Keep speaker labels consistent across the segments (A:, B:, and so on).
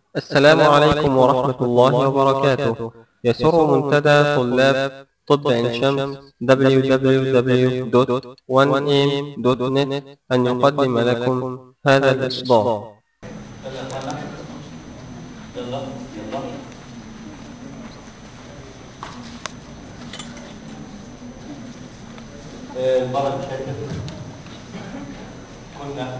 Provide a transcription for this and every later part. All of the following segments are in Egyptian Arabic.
A: السلام عليكم ورحمة الله وبركاته يسر منتدى طلاب طب عين شمس www.1am.net أن يقدم لكم هذا الإصدار
B: يلا يا اخوانا يلا يلا آه، المرة اللي فاتت كنا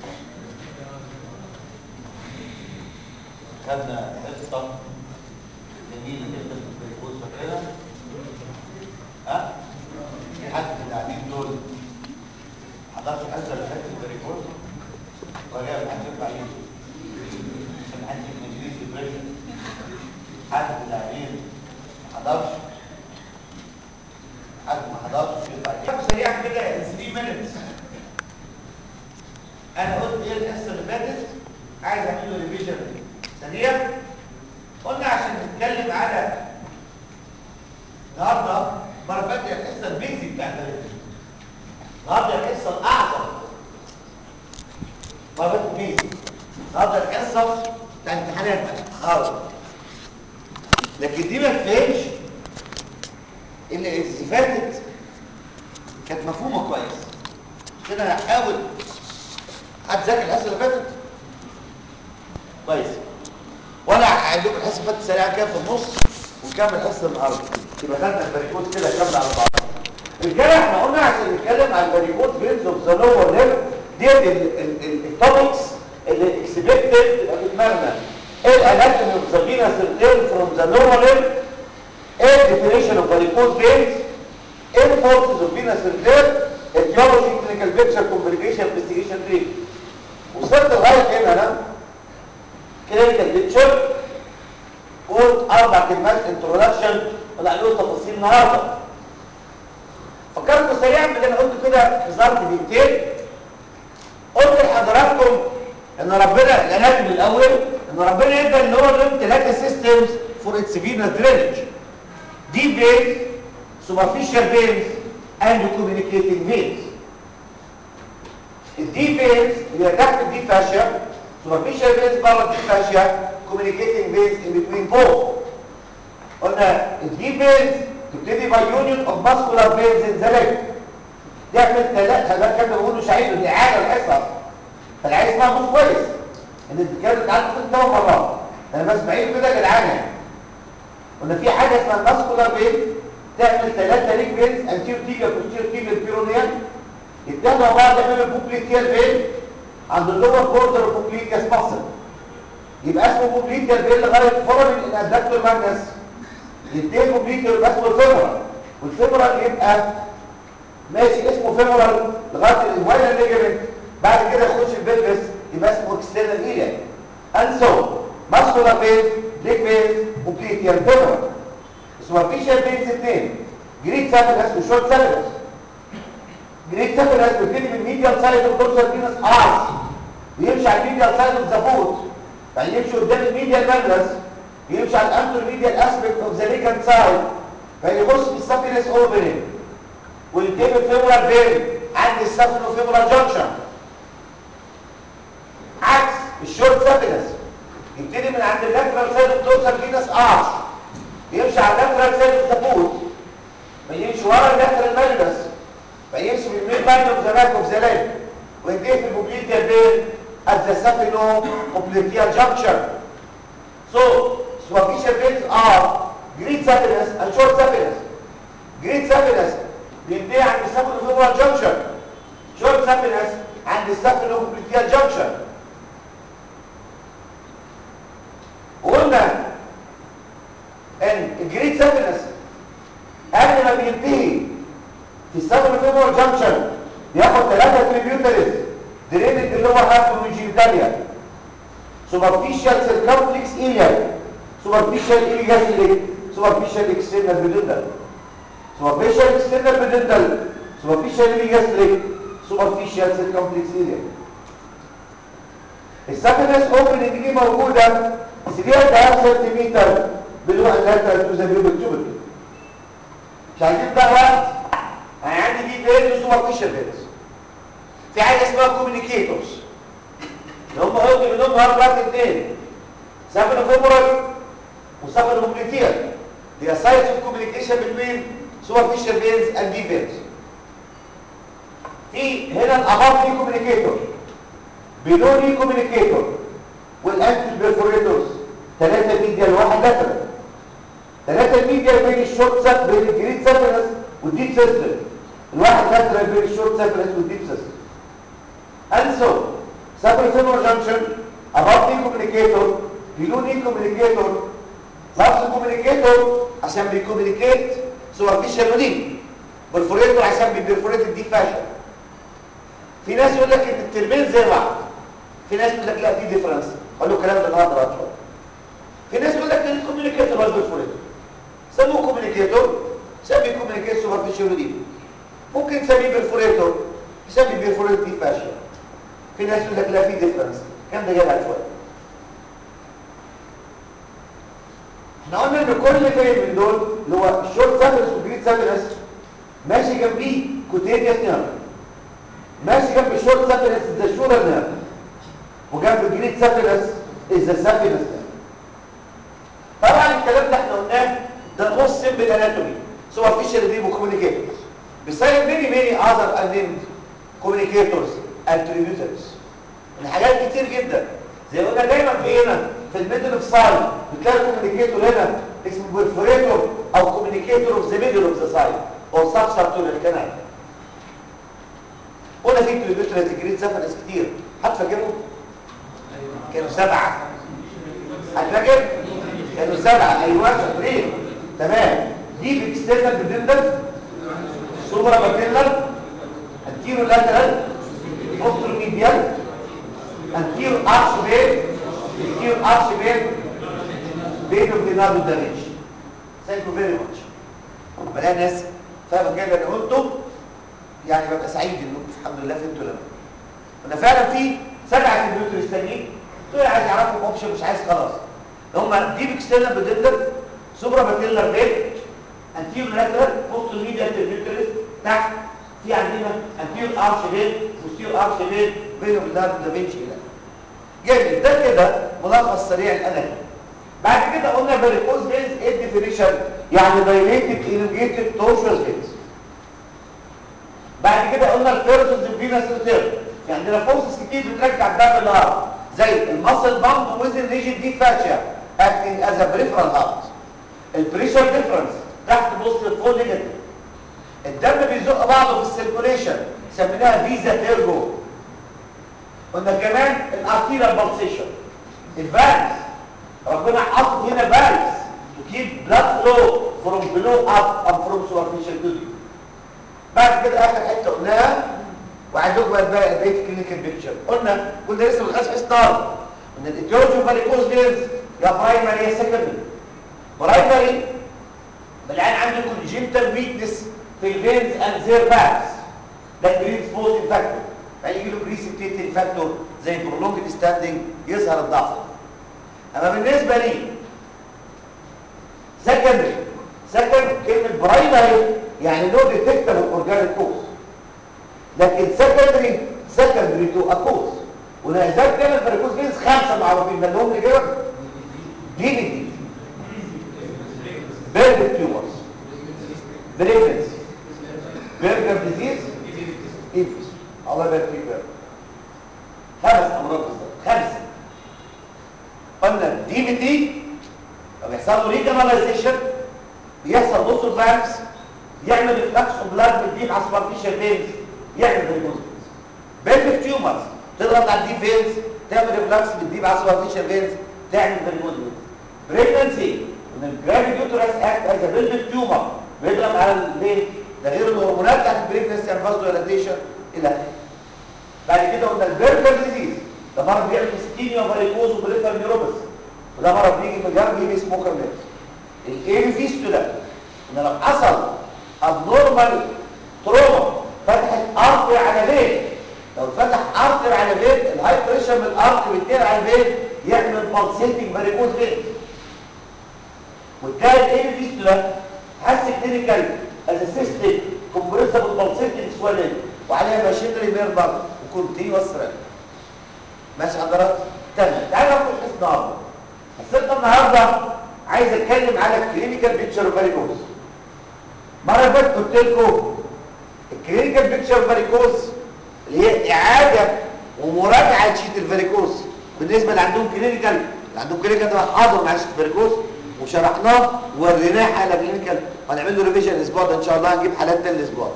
B: خدنا حصة جميلة جدا في البريكوز فاكرها؟ ها؟ في حد من القاعدين دول حضرش حصة اللي فاتت البريكوز؟ وجاء محاسب عليه عشان عندي انجليزي بريشن حد من القاعدين ما حضرش حد ما حضرش يطلع كام سريع كده 3 minutes انا قلت ايه الحصه اللي فاتت عايز اعمل له ريفيجن سريع قلنا عشان نتكلم على النهارده المره اللي فاتت الحصه البيزي بتاعت الريفيجن النهارده الحصه الاعظم مرة بيزي النهارده الحصه بتاع امتحانات خالص لكن دي ما تفهمش ان اللي فاتت كانت مفهومه كويس كده انا هحاول حد ذاكر الحصه اللي فاتت كويس وانا هعيد لكم الحصه اللي فاتت سريعا كده في النص ونكمل الحصه النهارده يبقى خدنا البريكوت كده كامل على بعض الكلام احنا قلنا عشان نتكلم عن البريكوت فينز اوف ذا لور ليفل ديت التوبكس اللي اكسبكتد تبقى في دماغنا ايه الاناتومي اوف ذا فينس ريتيرن فروم ذا لور ليفل ايه الديفينيشن اوف varicose veins ايه الفورسز اوف فينس ريتيرن etiology clinical picture complication investigation treat وصلت لغايه هنا انا clinical picture قلت اربع كلمات انترودكشن طلع له تفاصيل النهارده فكرت سريعا باللي انا قلته كده في ظرف دقيقتين قلت لحضراتكم ان ربنا الاناتومي الاول ان ربنا ادى ان هو له ثلاثه سيستمز فور اتس فينس درينج deep veins superficial veins and communicating veins الديب فينز اللي تحت الديب فاشيا superficial veins بره الديب فاشيا communicating veins in between both قلنا الديب فينز تبتدي by union of muscular veins in the leg تعمل ثلاثة ده كان بيقولوا شعير دي عادة الحصة فالعيال اسمها بص كويس ان الكلام بتاعته ست ثمان مرات انا بسمعيه كده يا جدعان يعني قلنا في حاجه اسمها الماسكولار فين تعمل ثلاثه ليك فينز انتير تيجا بوستير تيجا البيرونيال يتحدوا مع بعض يعملوا بوبليتيال فين عند اللور بوردر بوبليتياس ماسل يبقى اسمه بوبليتيال فين لغايه فورمين ان ادكتور ماجنس ينتهي بوبليتيال يبقى اسمه فيمورال والفيمورال يبقى ماشي اسمه فيمورال لغايه الوايلر ليجمنت بعد كده يخش البلفس يبقى اسمه اكسترنال ايليا and so muscular veins leg veins وبليتيال فيمورال superficial veins اثنين جريد سابلس وشورت سابلس جريد سابلس بيبتدي من ميديال سايد اوف دورسال فينس ارس بيمشي على الميديال سايد اوف ذا فوت بعدين يمشي قدام الميديال مانلس يمشي على الانتر ميديال اسبكت اوف ذا ليجند سايد بعدين يخش في السابلس اوبننج وينتهي بالفيمورال فين عند السافنو فيمورال جانكشن عكس الشورت سابلس يبتدي من عند اللاترال سايد اوف دورسال فينس ارش يمشي على اللاترال سايد اوف ذا فوت ما يمشي ورا اللاترال مانلس فيمشي من الميد لاين اوف ذا باك اوف ذا ليج وينتهي في البوبليتيال فين at the sapino popliteal junction so superficial veins are great sapinous and short sapinous great sapinous بينتهي عند السافنو فيمورال جانكشن شورت سابينس عند السافنو بوبليتيال جانكشن وقلنا ان الجريد سابينس قبل ما بينتهي في السافنو فيمورال جانكشن بياخد ثلاثه تريبيوتريز درينج اللي هو هافروجينيتاليا سوبرفيشال سيركمفلكس ايليا سوبرفيشال ايلياسيليك سوبرفيشال اكسترنال بيدندل superficial external pudendal superficial gastric superficial circumflex area السابينس اوبننج دي موجوده سبيع ده سنتيمتر بالوقت ده تو ذا بيوبل تيوبل مش عايزين ده وقت انا عندي دي فيرس وسوبرفيشال فيرس في حاجه اسمها كوميونيكيتورز اللي هم قلت منهم اربع اثنين سابينوفيمورال وسابينوبليتيال they are sites of communication between superficial veins and deep veins في هنا الابار دي كوميونيكيتور below دي كوميونيكيتور والانتي بيرفوريتورز ثلاثة ميديا لواحد لاترال ثلاثة ميديا بين الشورت ساب بين الجريد سابينس والديب سيستم الواحد لاترال بين الشورت سابينس والديب سيستم and so saprophemoral junction above the communicator below the communicator لفظ كوميونيكيتور عشان بيكوميونيكيت سوبرفيشال وديب برفوريتور عشان بيبرفوريت الديب فاشن في ناس يقول لك ان الترمين زي بعض في ناس يقول لك لا في ديفرنس اقول له الكلام ده النهارده بعد شويه في ناس يقول لك ان الكوميونيكيتور هو البرفوريتور سموه كوميونيكيتور سمي كوميونيكيت سوبرفيشال وديب ممكن تسميه برفوريتور يسمي بيرفوريت ديب فاشن في ناس يقول لك لا في ديفرنس كام ده جاي شويه احنا قلنا ان كل فين من دول اللي هو الشورت سابلس والجريد سابلس ماشي جنبيه كوتينيوس نيرف ماشي جنب الشورت سابلس ذا شورال نيرف وجنب الجريد سابلس ذا سابلس نيرف طبعا الكلام ده احنا قلناه ده نص سمبل اناتومي سوبرفيشال ديب وكوميونيكيتورز بسبب ميني ميني اذر انيمد كوميونيكيتورز اند تريبيوترز من حاجات كتير جدا زي ما قلنا دايما في هنا في الميدل اوف سايد بتلاقي كوميونيكيتور هنا اسمه بيرفوريتور او كوميونيكيتور اوف ذا ميدل اوف ذا سايد او سبسبتورال كانال قلنا في تريبيوترز جريد سفنس كتير حد فاكرهم كانوا سبعه حد فاكر كانوا سبعه ايوه شاطرين تمام دي باكسترنال بتندل سوبرا باتيلر انتيرو لاترال بوستر ميديال انتيرو ارش بين انتيرو ارش بين بين ليوناردو دافنشي ثانك يو فيري ماتش بلاقي ناس فاهمه كده اللي انا قلته يعني ببقى سعيد انكم الحمد لله فهمتوا لما انا فعلا في سبعه كمبيوتر تانيين دول عايز يعرفوا اوبشن مش عايز خلاص هم ديب اكسترنال بتندل سوبرا باتيلر بين انتيرو لاترال بوستر ميديال كمبيوترز تحت في عندنا انتيرو ارش بين بوستيرو ارش بين بين ليوناردو دافنشي الى جميل ده كده ملخص سريع الاناتومي بعد كده قلنا فاريكوز فينز ايه الديفينيشن يعني دايليتد الونجيتد تورشوال فينز بعد كده قلنا الفيرسز فينس ريتيرن في عندنا فورسز كتير بترجع الدم للهارت زي المسل بامب ويزن ريجيد دي فاشيا اكتنج از ا بريفرال هارت البريشر ديفرنس تحت بوست الفول نيجاتيف الدم بيزق بعضه في السيركوليشن سميناها فيزا تيرجو قلنا كمان الارتيريال بالسيشن الفالز ربنا حط هنا فالز تو كيب بلاد فلو فروم بلو اب اب فروم سوبرفيشال تو بعد كده اخر حته قلناها وعندكم بقى بقيه الكلينيكال بيكتشر قلنا كنا لسه ما خدناش ستار ان الايتيولوجي فاليكوز فينز يا برايمري يا سكندري برايمري بالعين عنده كونجنتال ويكنس في الفينز اند زير باكس ده بريد سبوز فاكتور يعني يجي له بريسبتيتنج فاكتور زي برولونج ستاندنج يظهر الضعف اما بالنسبه لي سكندري سكند كلمه برايمري يعني نو ديتكتبل اورجانيك كوز لكن سكندري سكندري تو اكوز ولذلك كلمه فاريكوز فينز خمسه معروفين منهم اللي كده دي دي بيرجر تيومرز بريجنسي برجر ديزيز انفس الله يبارك فيك يا رب خمس امراض بالظبط خمسه قلنا دي بي دي بيحصل له ريجناليزيشن بيحصل نص فاكس يعمل فلاكس بلاد بالديب على السوبرفيشال فينز يعمل بريكوز بيلفيك تيومرز تضغط على الديب فينز تعمل ريفلاكس بالديب على السوبرفيشال فينز تعمل بريكوز بريجنسي ان الجرافيد يوترس اكت از بيلفيك تيومر بيضغط على الفين ده غير الهرمونات بتاعت البريجنسي and vasodilation الى اخره بعد كده قلنا البيركر ديزيز ده مرض بيعمل سكيميا وفاريكوز وبريفر نيوروباث وده مرض بيجي من جنب يجي سموكر نيرس الاي فيستولا ان لو حصل ابنورمال تروما فتحت ارتر على فين لو فتح ارتر على فين الهاي بريشر من الارتر بيتنقل على فين يعمل بالسيتنج فاريكوز فين وتلاقي الاي فيستولا حس كلينيكال از سيستم كومبريسبل بالسيتنج سويلنج وعليها ماشينري ميربر وكونتينوس ران ماشي حضرتك تمام تعالى ناخد الحس النهارده بس انت النهارده عايز اتكلم على الكلينيكال بيكتشر اوف فاريكوز المره اللي فاتت قلت لكم الكلينيكال بيكتشر اوف فاريكوز اللي هي اعاده ومراجعه شيت الفاريكوز بالنسبه اللي عندهم كلينيكال اللي عندهم كلينيكال ده حاضر مع شيت الفاريكوز وشرحناه ووريناه حاله كلينيكال وهنعمل له ريفيجن الاسبوع ده ان شاء الله هنجيب حالات تاني الاسبوع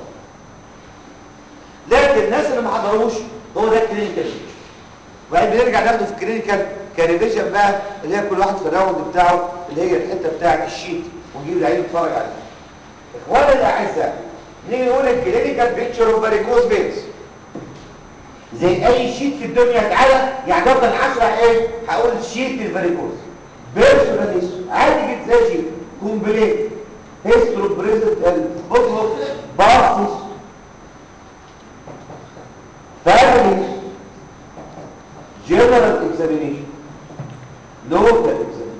B: لكن الناس اللي ما حضروش هو ده الكلينيكال وبعدين بنرجع ناخده في الكلينيكال كريفيجن بقى اللي هي كل واحد في الراوند بتاعه اللي هي الحته بتاعه الشيت ونجيب العيل يتفرج عليها اخوانا الاعزاء نيجي نقول الكلينيكال بيكتشر اوف فاريكوز فينز زي اي شيت في الدنيا تعالى يعني ده انا هشرح ايه هقول شيت الفاريكوز بيرسونال عادي جدا زي شيت كومبليت هيسترو بريزنت بصوا بارسس فاميلي جنرال اكزامينيشن لوكال اكزامينيشن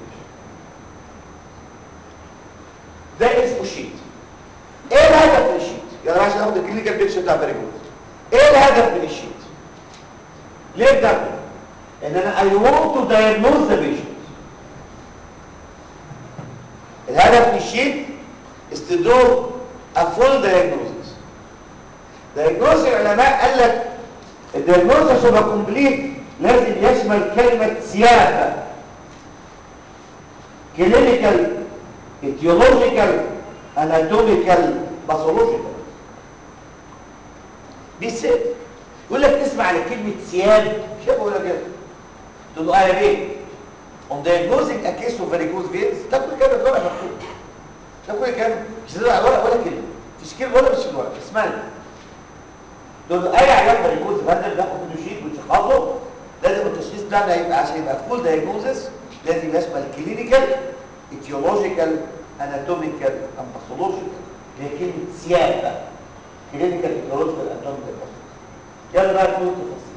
B: ده اسمه شيت ايه الهدف من الشيت يعني عشان ناخد الكلينيكال بيكشر بتاع بريجوز ايه الهدف من الشيت ليه ده ان انا I want to diagnose the patient الهدف من الشيت is to do a full diagnosis diagnosis العلماء قال لك الدياجنوز عشان يبقى كومبليت لازم يشمل كلمة سياسة كلينيكال ايتيولوجيكال اناتوميكال باثولوجيكال بيسيب يقول لك تسمع على كلمة سياب شايف ولا كده تقول له اه يا بيه on diagnosing a case of varicose veins تاكل كده الورق مكتوب تاكل كده مش تدور على الورق ولا كلمة مفيش كلمة ولا مش الورق اسمعني تقول له اي عيان فاريكوز فاندر بياخد منه شيت وتشخصه لازم التشخيص بتاعنا يبقى عشان يبقى فول دايجنوزس لازم يشمل كلينيكال ايتيولوجيكال اناتوميكال ام باثولوجيكال اللي هي كلمه سياسه كلينيكال ايتيولوجيكال اناتوميكال يلا بقى نقول التفاصيل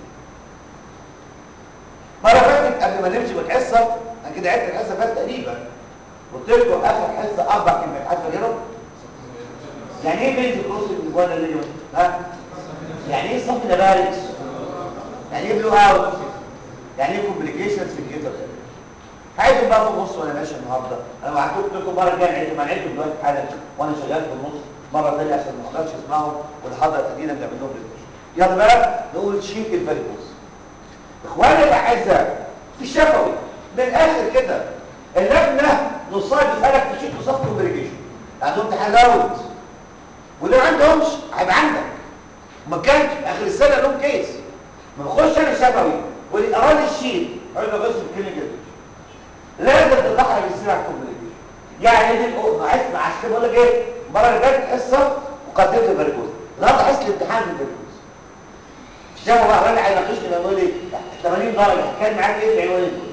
B: مره فاتت قبل ما نمشي بالحصه انا كده عدت الحصه فاتت تقريبا قلت لكم اخر حصه اربع كلمات حد فاكرهم؟ يعني ايه بينز كروس الجوانا اللي ها؟ يعني ايه صف نباركس يعني ايه بلو اوت يعني ايه كومبليكيشنز في الجيتر عايزين بقى في النص وانا ماشي النهارده انا وعدتكم لكم مره الجايه عيد ما عدتكم دلوقتي حالا وانا شغال في النص مره ثانيه عشان ما اقدرش اسمعهم والحضره القديمه بنعمل لهم ريفيجن يلا بقى نقول شيك الفاريكوز اخواني الاعزاء في الشفوي من الاخر كده اللجنه نصها بيسالك في شيك وصف كومبليكيشن عندهم امتحان راوند ولو عندهمش هيبقى عندك ما كانش اخر السنه لهم كيس ما بخش انا شفوي واللي اراني الشيت اقول له بس الكلينيكال لازم تطلع بالسيره على الكومبليكيشن يعني دي الأمة اسمع عشان كده بقول لك ايه المره اللي فاتت حصه مقدمه الفاريكوز النهارده حصه الامتحان في الفاريكوز الشفوي بقى راجع هيناقشني بيقول لي 80 درجه هتكلم معاك ايه في العنوانين دول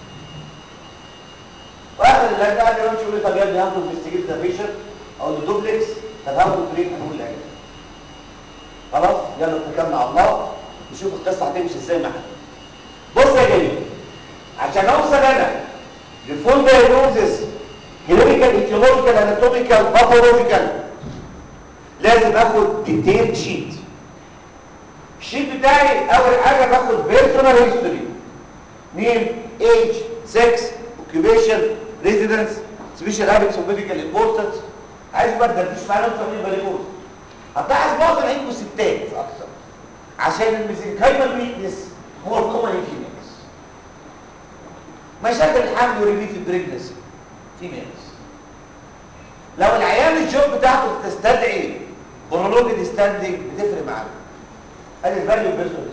B: واخر اللجنه قال لي يقول لي طب يا ابني هاخد انفستيجيت ذا بيشنت او الدوبلكس طب هاخد تريد هنقول لك خلاص يلا اتكلنا على الله نشوف القصه هتمشي ازاي معانا بص يا جميل عشان اوصل انا لفول دايجنوزس كلينيكال ايتيولوجيكال اناتوميكال باثولوجيكال لازم اخد ديتيل شيت الشيت بتاعي اول حاجه باخد بيرسونال هيستوري نيم ايج سكس اوكيبيشن ريزيدنس سبيشال هابتس وميديكال امبورتنس عايز بقى تدردش معانا انتوا مين باليكوز هتلاحظ معظم عندكم ستات اكثر عشان الميزنكايمال ويكنس هو الكومن انفيميلز مشاكل الحمل وريبيتد بريجنسي فيميلز لو العيان الجوب بتاعته تستدعي برولوجيد ستاندنج بتفرق معانا ادي الفاليو بيرسونال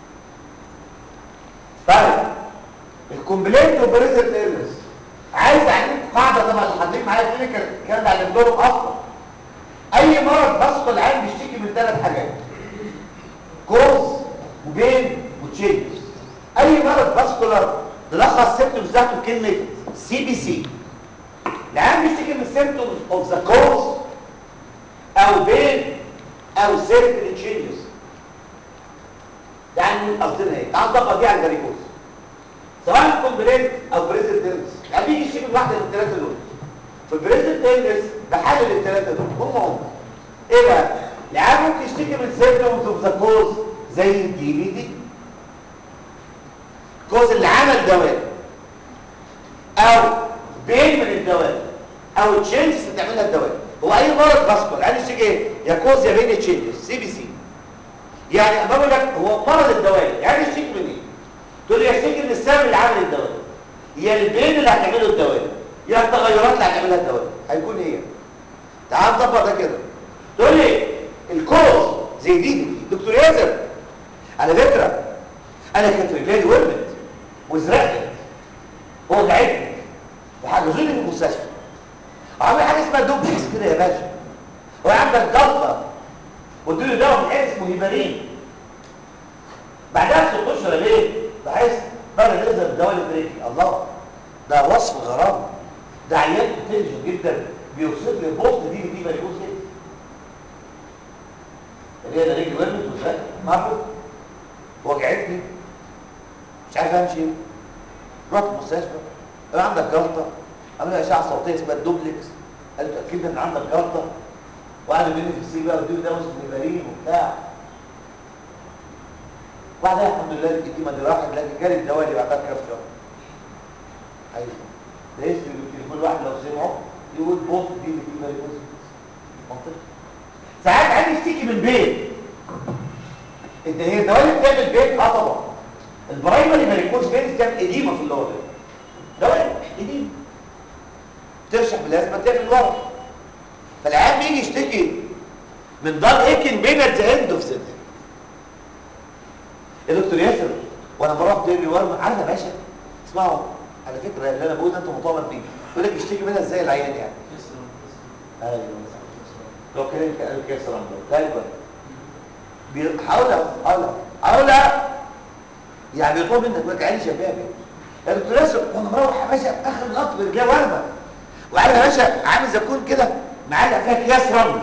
B: طيب الكومبلينت اوبريتد ايرنس عايز اعلمكم قاعده طبعا اللي حاضرين معايا كلينيكال الكلام ده علمتهم اصلا اي مرض بسط العين بيشتكي من ثلاث حاجات كوز وبين وتشينجز اي مرض باسكولار نلخص سيمتومز بتاعته بكلمه سي بي سي العيان بيشتكي من سيمتومز اوف ذا كوز او بين او سيركل تشينجز يعني قصدنا ايه تعال نطبق دي على الجليكوز سواء كومبلينت او بريزنت تيرنس يعني بيجي يشتكي من واحده من الثلاثه دول في البريزنت تيرنس بحلل الثلاثه دول هم هم ايه بقى العيان ممكن يشتكي من سيمتومز اوف ذا كوز زي الدي بي دي كوز اللي عمل دواء او بين من الدوال او تشينجز بتعملها الدوال هو اي مرض باسكول يعني يشتكي ايه يا كوز يا بين تشينجز سي بي سي يعني بقول لك هو مرض الدوال يعني يشتكي من ايه تقول لي يشتكي من السبب اللي عامل الدوال يا البين اللي هتعمله الدوال يا التغيرات اللي هتعملها الدوال هيكون ايه تعال نطبق ده كده تقول لي الكوز زي دي دكتور ياسر على فكره انا كانت رجلي ورمت وزرقت ووجعتني وحجزوني في المستشفى وعمل حاجه اسمها دوبلكس كده يا باشا هو عندك جلطه قلت له دواء من اسمه هيبارين بعدها ب 16 ليه بحس بقى نزل الدواء اللي في رجلي الله ده وصف غرام ده عيان انتليجنت جدا بيوصف لي بوست دي دي مليون كده اللي هي رجلي ورمت وزرقت معرفش وجعتني مش عارف امشي رحت المستشفى قال عندك جلطه عمل اشعه صوتيه اسمها الدوبلكس قال له اتاكد ان عندك جلطه وقعد مني في السي بقى واديله دواء اسمه هيبارين وبتاع بعدها الحمد لله الكتيمه دي راحت لكن جالي الدواء اللي بعدها بكام شهر ايوه ده اسم التليفون الواحد لو سمعه يقول بوست دي اللي فيه مالي منطقي ساعات عايز يشتكي من بين انت هي الدواء اللي بتعمل بين اه طبعا البرايمري ماريكوز بين بتعمل اديمه في اللور دواء اديمه ترشح بالازمه تعمل ورم فالعيان بيجي يشتكي من دار ايكن بين ات ذا اند اوف ذا الدكتور ياسر وانا بروح ديري ورم عارف يا باشا اسمعوا على فكره اللي انا بقوله ده انت مطالب بيه يقول لك يشتكي منها ازاي العيان يعني ايوه لو كان قال كيس رمضان غالبا بيحاول حاول حاول يعني بيطلب منك بقى عيني شباب يا دكتور ياسر وانا مروح يا باشا اخر القط برجلي ورمه وعارف يا باشا عامل زي كون كده معلق فيها اكياس رمل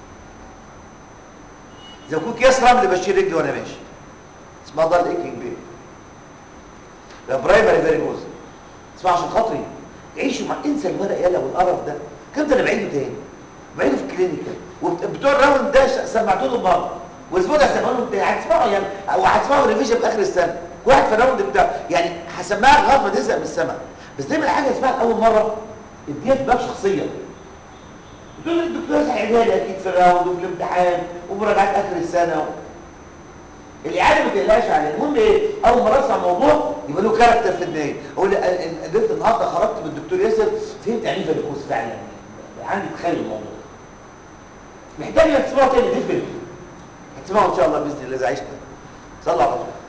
B: زي كون اكياس رمل بشيل رجلي وانا ماشي اسمها ضل ايكينج بيه ده برايمري فيريجوز اسمع عشان خاطري عيشوا مع انسى الورق يلا والقرف ده كم ده انا بعيده تاني بعيده في الكلينيكال وبتوع الراوند ده سمعتوا له مره والاسبوع ده هسمعه له تاني هتسمعه يعني او هتسمعه ريفيجن في اخر السنه واحد في الراوند بتاعه يعني هسمعها لغايه ما تزهق من السمع بس دايما حاجه اسمها اول مره اديها بقى شخصيه تقول الدكتور هيعيدها لي اكيد في الراوند وفي الامتحان ومراجعات اخر السنه الاعاده ما تقلقش عليه المهم ايه اول ما اسمع موضوع يبقى له كاركتر في النهايه اقول قدرت النهارده خرجت من الدكتور ياسر فهمت يعني ايه فيروس فعلا عندي تخيل الموضوع محتاج انك تسمعه تاني تفهم هتسمعه ان شاء الله باذن الله اذا عشنا صلى على الرسول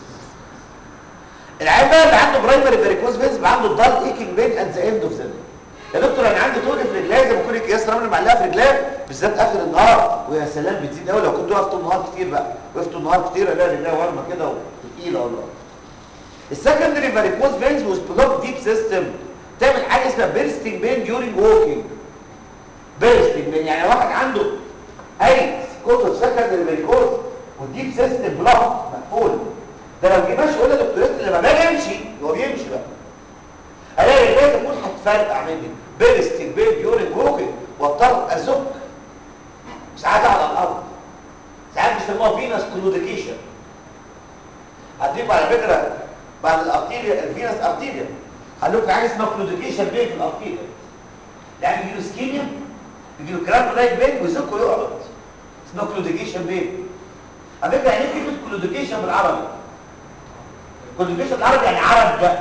B: العيان بقى اللي عنده برايمري فيريكوز فينز بقى عنده الضل ايكينج بين ات ذا اند اوف ذا يا دكتور انا عندي طول في رجلي زي ما يكون الكياس رمل معلقه في رجلي بالذات اخر النهار ويا سلام بتزيد قوي لو كنت وقفت طول النهار كتير بقى وقفت طول النهار كتير الاقي رجلي ورمه كده وثقيله والله السكندري فيريكوز فينز وز بلوك ديب سيستم تعمل حاجه اسمها بيرستنج بين ديورنج ووكينج بيرستنج بين يعني واحد عنده اي كوتو سكندري فيريكوز والديب سيستم بلوك مقفول ده لو جه ماشي يقول للدكتورات لما باجي امشي هو بيمشي بقى الاقي رجلي تكون هتفرقع مني بيرستنج بين ديورنج ووكينج واضطر ازك ساعات اقعد على الارض ساعات بيسموها فينس كلوديكيشن هتجيبوا على فكره بعد الارتيريا الفينس ارتيريا هنقول في حاجه اسمها كلوديكيشن بين في الارتيريا يعني بيجيله اسكيميا بيجيله كلام لايك بين ويزك ويقعد اسمها كلوديكيشن بين على فكره يعني ايه كلمه كلوديكيشن بالعربي كلوديكيشن بالعربي يعني عرب ده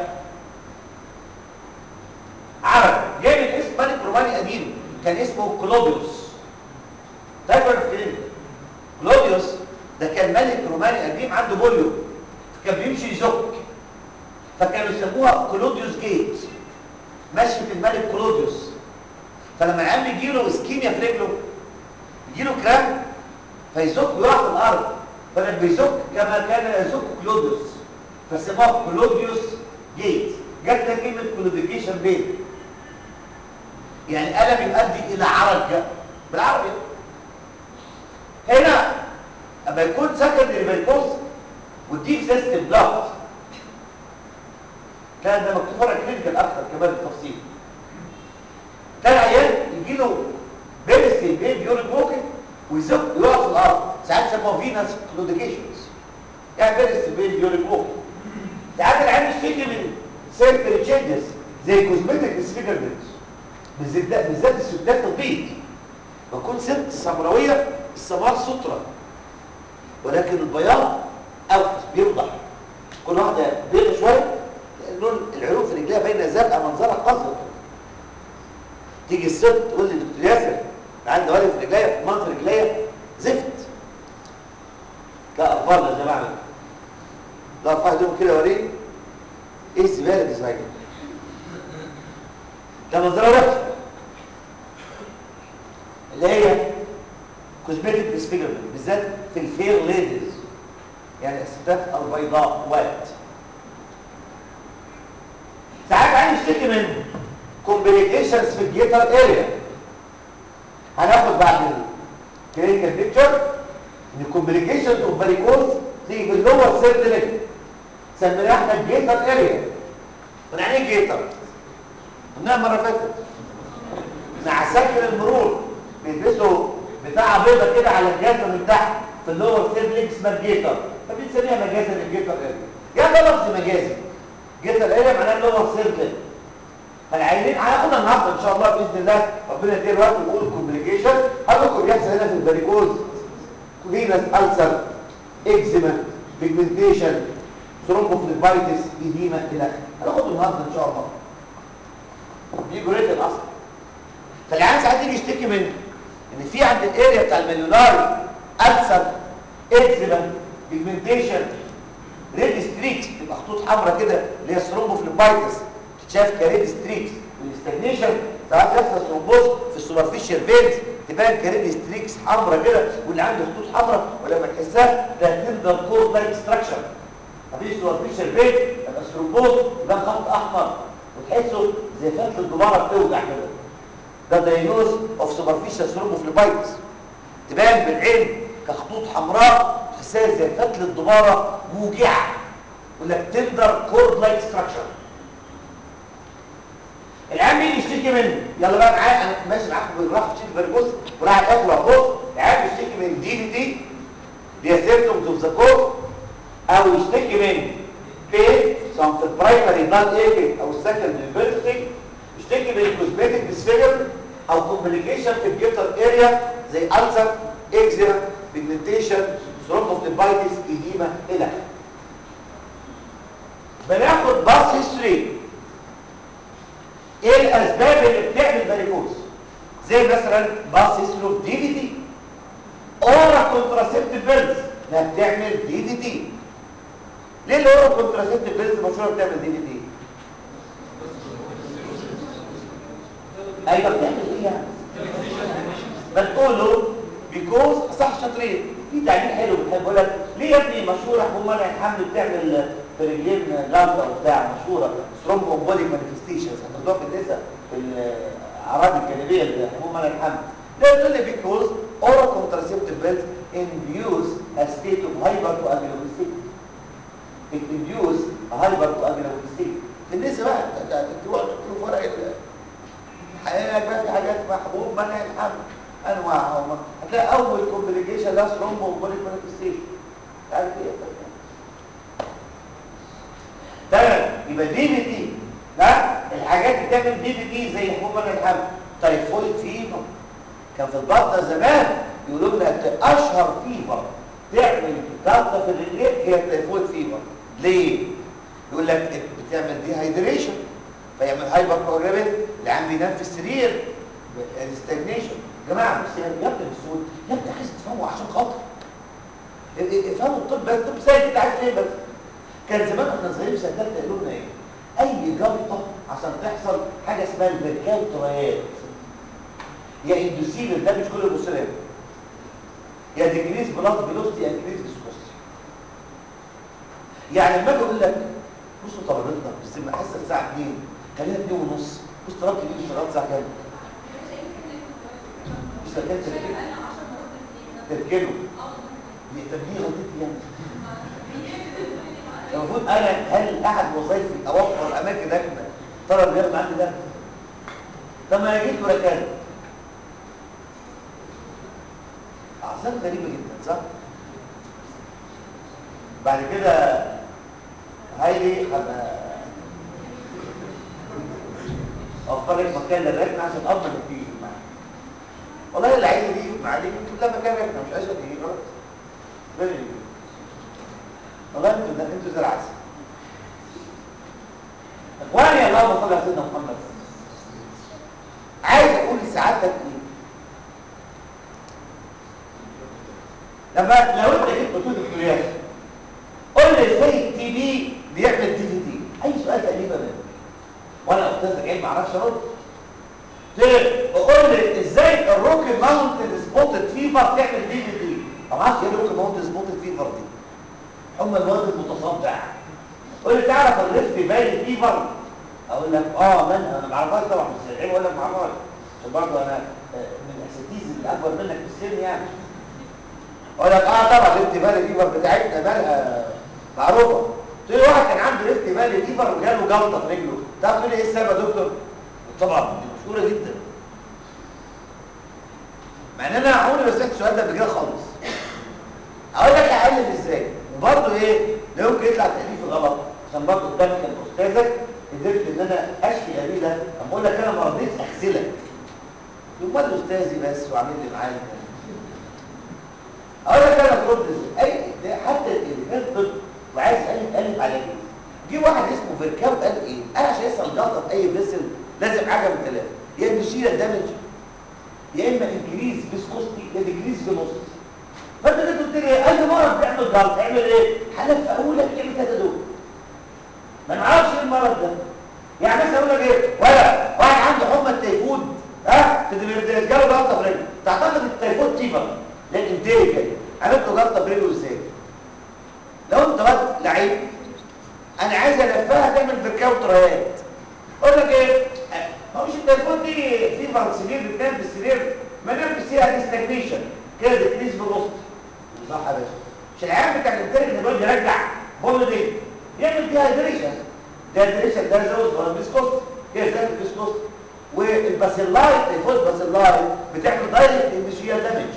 B: عرب جاي من اسم ملك روماني قديم كان اسمه كلوديوس فاكر الكلمه كلوديوس ده كان ملك روماني قديم عنده بوليو كان بيمشي يزك فكانوا يسموها كلوديوس جيت ماشي في الملك كلوديوس فلما العيان بيجي له اسكيميا في رجله يجي له كرام فيزك ويقع في الارض فلما بيزك كما كان يزك كلوديوس فسموها كلوديوس جيت جت لها كلمه كلوديكيشن بيت يعني ألم يؤدي إلى عرج بالعربي هنا اما يكون سكندري فيكوز والديب سيستم بلوك كان ده مكتوب ورقه كلينيكال اكتر كمان بالتفصيل كان عيان يجي له بيرستي بين ديورنج ووكينج ويزق ويقع في الارض ساعات يسموها فينس كلوديكيشنز يعني بيرستي بين ديورنج ووكينج ساعات العيان يشتكي من سيركل تشينجز زي كوزمتيك ديسفيجرمنت بالذات بالذات السدات البيض بكون ست سمراويه السمار ستره ولكن البياض اوحش بيوضح كل واحده بيض شويه لون العروق في رجليها باينه زرقاء منظرها قذر تيجي الست تقول لي دكتور ياسر عندي ولد في رجليا منظر رجليا زفت لا اطفال يا جماعه لا اطفال دول كده وريه ايه الزباله دي صحيح ده منظرها وحش اللي هي كوزمتيك ديسفيجرمنت بالذات في الفير ليديز يعني الستات البيضاء وات ساعات عايز يشتكي من كومبليكيشنز في الجيتر اريا هناخد بعد الكلينيكال بيكتشر ان الكومبليكيشنز اوف فاريكوز تيجي في اللور سيرد ليج سميناها احنا الجيتر اريا يعني ايه جيتر؟ قلناها المره فاتت مع سكن المرور بيلبسوا بتاع بيضه كده على الجزمه من تحت في اللور سيرد ليج اسمها الجيتر فبنسميها مجازا الجيتر اريا يا ده لفظ مجازي جيتر اريا معناها اللور سيرد ليج فالعينين هناخدها النهارده ان شاء الله باذن الله ربنا يدير وقت ونقول الكومبليكيشن هنذكر بيحصل هنا في الفاريكوز فينس ألسر اكزيما بيجمنتيشن ثرومبوفليبايتس ايديما الى اخره هناخده النهارده ان شاء الله دي جريت الاصل فالعيان ساعات يجي يشتكي من ان في عند الاريا بتاع المليوناري ألسر اكزيما بيجمنتيشن ريد ستريكس تبقى خطوط حمراء كده اللي هي ثرومبوفليبايتس تتشاف كريد ستريكس والاستجنيشن ساعات يحصل ثرومبوز في السوبرفيشال فينز تبان كريد ستريكس حمراء كده واللي عنده خطوط حمراء ولما تحسها ده تندر كور لايك ستراكشر مفيش سوبرفيشال فين يبقى ثرومبوز يبان خط احمر وتحسه زي فتله الدماره بتوجع كده ده داينوز اوف سوبرفيشال ثرومبوفليبايتس تبان بالعين كخطوط حمراء تحسها زي فتله الدماره موجعه يقول لك تندر كور لايك ستراكشر العيال مين يشتكي منه يلا بقى معايا انا ماشي معاكم بالراحه تشتكي بالجزء وراح الاخر اهو العيال بيشتكي من دي بي تي اللي هي سيمتومز اوف ذا كور او يشتكي من بين سواء في البرايمري بلاد ايكينج او السكندري فيرتي يشتكي من كوزمتيك ديسفيجر او كومبليكيشن في الجيتر اريا زي ألسر اكزيما بيجمنتيشن ثرومبوفليبايتس ايديما الى اخره بناخد باس هيستوري ايه الاسباب اللي بتعمل فاريكوز زي مثلا باس هيستوري دي في دي اورا كونتراسيبتيف بيلز ما بتعمل دي في دي ليه الاورا كونتراسيبتيف بيلز مشهوره بتعمل دي في دي ايوه بتعمل ايه يعني بتقول له بيكوز صح شاطرين في تعليل حلو بتحب يقول لك ليه يا ابني مشهوره حمى الحمل بتعمل في رجلين جلطه وبتاع مشهوره ثرومبومبوليك مانيفستيشنز هتاخدوها في النساء في الاعراض الجانبيه لحموم منع الحمل ده يقول لي بيكوز اورا كونتراسيبتيف بيلز induce a state of hypercoagulability it induce a hypercoagulability في النساء بقى تروح تشوف ورق حقيقة بقى في حاجات محبوب منع الحمل انواعهم هتلاقي اول كومبليكيشن ده ثرومبومبوليك مانيفستيشن عارف ايه تمام يبقى دي بي تي لا الحاجات اللي بتعمل دي بي تي زي حموم الحمل تايفويد فيفر كان في البطنه زمان يقولوا لنا اشهر فيفر تعمل جلطه في الرجلين هي التايفويد فيفر ليه يقول لك بتعمل دي هايدريشن فيعمل هايبر كوجابيل العيان بينام في السرير الاستجنيشن يا جماعه بص يا ابني بالسود يا ابني عايز تفهموا عشان خاطر افهموا الطب بس الطب سايق انت عايز ايه بس كان زمان احنا صغيرين سدات قالوا لنا ايه اي جلطه عشان تحصل حاجه اسمها الفيركاوتريات يا اندوسيل ده مش كل المصريين يا ديكريز بلاد فيلوستي يا ديكريز فيسكوستي يعني لما اجي اقول لك بصوا طلبتنا بس لما احس الساعه 2 خليها 2 ونص بص طلبت لي الشغال الساعه كام مش كانت تركنه دي تبديه غلطتي يعني المفروض انا هل احد وظيفي اوفر اماكن اجمل ترى اللي بياخد عندي ده طب ما جيت بركان اعذار غريبه جدا صح بعد كده هايلي هبقى اوفر لك مكان للركنه عشان اضمن انك تيجي معايا والله اللي عايز يجي معايا دي كلها مكان ركنه مش عايزه تيجي خلاص رجلي يجي. والله انتوا ده انتوا زي العسل اخواني اللهم صل على سيدنا محمد عايز اقول لسعادتك ايه لما لو انت جيت بطول دكتوريات قول لي ازاي التي بي بيعمل دي في دي اي سؤال تقريبا منه وانا استاذ علم ما اعرفش ارد ليه قول لي ازاي الروكي ماونتد سبوتد فيفر تعمل دي في دي ما اعرفش ايه الروكي ماونتد سبوتد فيفر دي هم المواد المتصدع قول لي تعرف الريفت فالي فيفر اقول لك اه من انا ما اعرفهاش طبعا بس العلم اقول لك ما اعرفهاش عشان برضه انا آه، من الاساتذه اللي اكبر منك في السن يعني اقول لك اه طبعا الريفت فالي فيفر بتاعتنا مالها معروفه تقول لي واحد كان عنده ريفت فالي فيفر وجاله جلطه في رجله تعرف تقول لي ايه السبب يا دكتور طبعا دي مشهوره جدا مع ان انا عمري ما سمعت السؤال ده قبل كده خالص اقول لك اعلم ازاي وبرضه ايه لا يمكن يطلع تاليف غلط عشان برضه قدامك كان استاذك قدرت ان انا اشفي غريزه اما اقول لك انا ما رضيتش اغسلك يقول مال استاذي بس وعامل لي معايا اقول لك انا ترد ازاي اي ده حتى اللي كان طب وعايز الف الف على كده جه واحد اسمه فيركاو قال ايه انا عشان يحصل جلطه في اي فيسل لازم حاجه من ثلاثه يا ان يشيل دامج يا اما انكريز فيسكوستي يا ديكريز فيلوسيتي فانت جيت قلت لي اي مرض بيعمل جلط اعمل ايه حلف اقول لك اعمل ثلاثه دول ما نعرفش ايه المرض ده يعني مثلا اقول لك ايه ولا واحد عنده حمى التيفود ها جاله جلطه في رجله تعتقد التيفود فيفر لكن تيجي كده عرفت جلطه في رجله ازاي لو انت واد لعيب انا عايز الفها تعمل بركاو تريات اقول لك ايه هو مش التليفون دي فيفر سرير بتنام في السرير ما نام في السرير دي ستاجنيشن كده ديكريز في الوسط صح يا باشا مش العيال بتاع الانترنت اللي بيقعد يرجع بول دي يعمل فيها هيدريشن ده هيدريشن ده زود ولا بيسكوست كده زي البيسكوست والباسيلاي تيفوز باسيلاي بتعمل دايركت انجيا دامج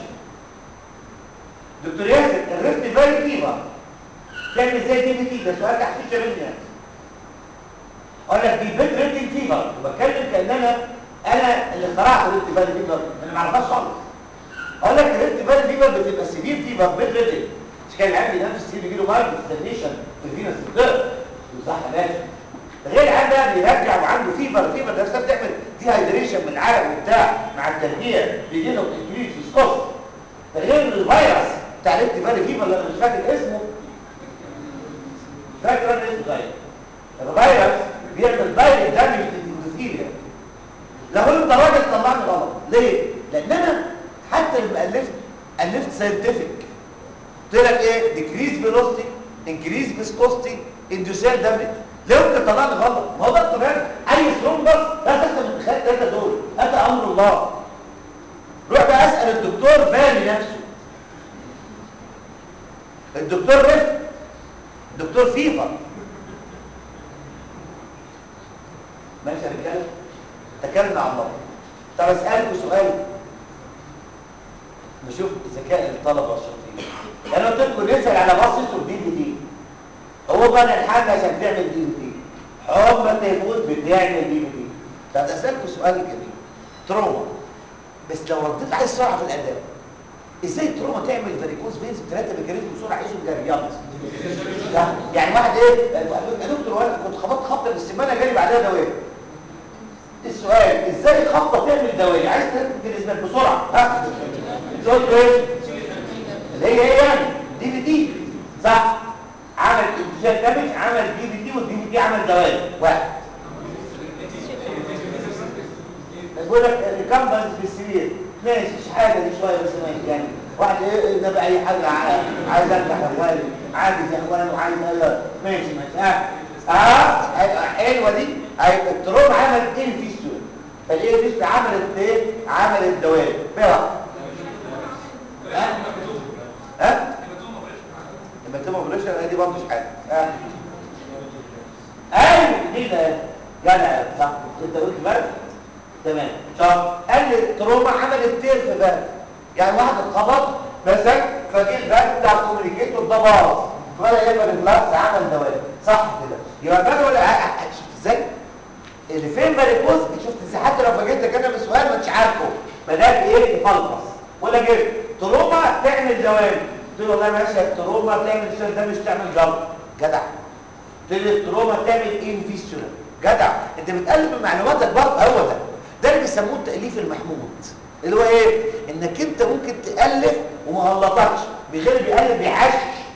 B: دكتور ياسر الريفت فالي فيفر تعمل ازاي دي في ده سؤال تحت مني يعني اقول لك دي بيت ريتنج فيفر وبتكلم كان انا انا اللي اخترعت الريفت فالي فيفر انا ما اعرفهاش خالص اقول لك الريفت فالي فيفر بتبقى سيفير فيفر بيت ريتنج مش كان العيال بينام في السرير بيجي له مايلد ستاجنيشن في الفينس الضغط صح يا باشا غير العيال ده بيرجع وعنده فيفر فيفر نفسها بتعمل دي هايدريشن من العرق وبتاع مع التربيه بيجي له انكريز في سكوس ده غير الفيروس بتاع الريفت فالي فيفر اللي انا مش فاكر اسمه فاكر انا اسمه غير الفيروس بيعمل دايركت دامج للاندوثيليا لو انت راجل طلعني غلط ليه لان انا حتى لما الفت الفت ساينتفك قلت لك ايه ديكريز فيلوسيتي انكريز فيسكوستي اندوثيال دامج ليه انت طلعني غلط ما هو ده الطبيعي اي ثرومبس لا تخدم من خلال الثلاثه دول هذا امر الله روح بقى اسال الدكتور فالي نفسه الدكتور رفت دكتور فيفر ماشي يا رجاله تكلمنا عن الله طب اسالكم سؤال نشوف ذكاء الطلبه الشاطرين انا قلت لكم نسال على بصيصه دي في دي هو بنى الحاجه عشان تعمل دي في دي حمى التيفود بتعمل دي في دي طب اسالكم سؤال جميل تروما بس لو رديت عليه السرعه في الاداء ازاي التروما تعمل فاريكوز فينز بثلاثه ميكانيزم بسرعه عايزهم جريات ده يعني واحد ايه يا دكتور وانا كنت خبطت خبطه بالسمانه جالي بعدها دواء السؤال ازاي خبطه تعمل دواء عايز ثلاثه ميكانيزمات بسرعه ها تقول ايه اللي هي ايه يعني دي في دي صح عمل انتشار دامج عمل دي في دي والدي في دي عمل دواء واحد بقول لك الكامبس في السرير ماشي مش حاجه دي شويه بس ماشي يعني واحد ايه نبقى اي حاجه عايز انجح يا اخواني عاجز يا اخواني وعايز ايه ماشي ماشي ها اه حلوه دي هيبقى التروم عمل ايه فيستول فالايه فيستول عملت ايه عملت دوام بقى ها ها لما تبقى بريشر دي برضه مش حاجه ها ايوه كده جدع صح انت قلت بس تمام طب قال لي التروما عملت تير في بال يعني واحد اتخبط مثلا فجه البال بتاع الكوميونيكيتور ده باظ ولا يبقى الفلاكس عمل دوام صح كده يبقى بال ولا شفت ازاي اللي فين فاريكوز شفت ازاي حتى لو فاجئتك انا بسؤال ما انتش عارفه بدات ايه تفلفص ولا جبت تروما تعمل دوام قلت له والله ماشي التروما تعمل السؤال ده مش تعمل جلط جدع قلت له التروما تعمل انفيستولا جدع انت بتقلب من معلوماتك برضه هو ده ده اللي بيسموه التاليف المحمود اللي هو ايه انك انت ممكن تالف وما غلطكش بغير بيقلب بيعشش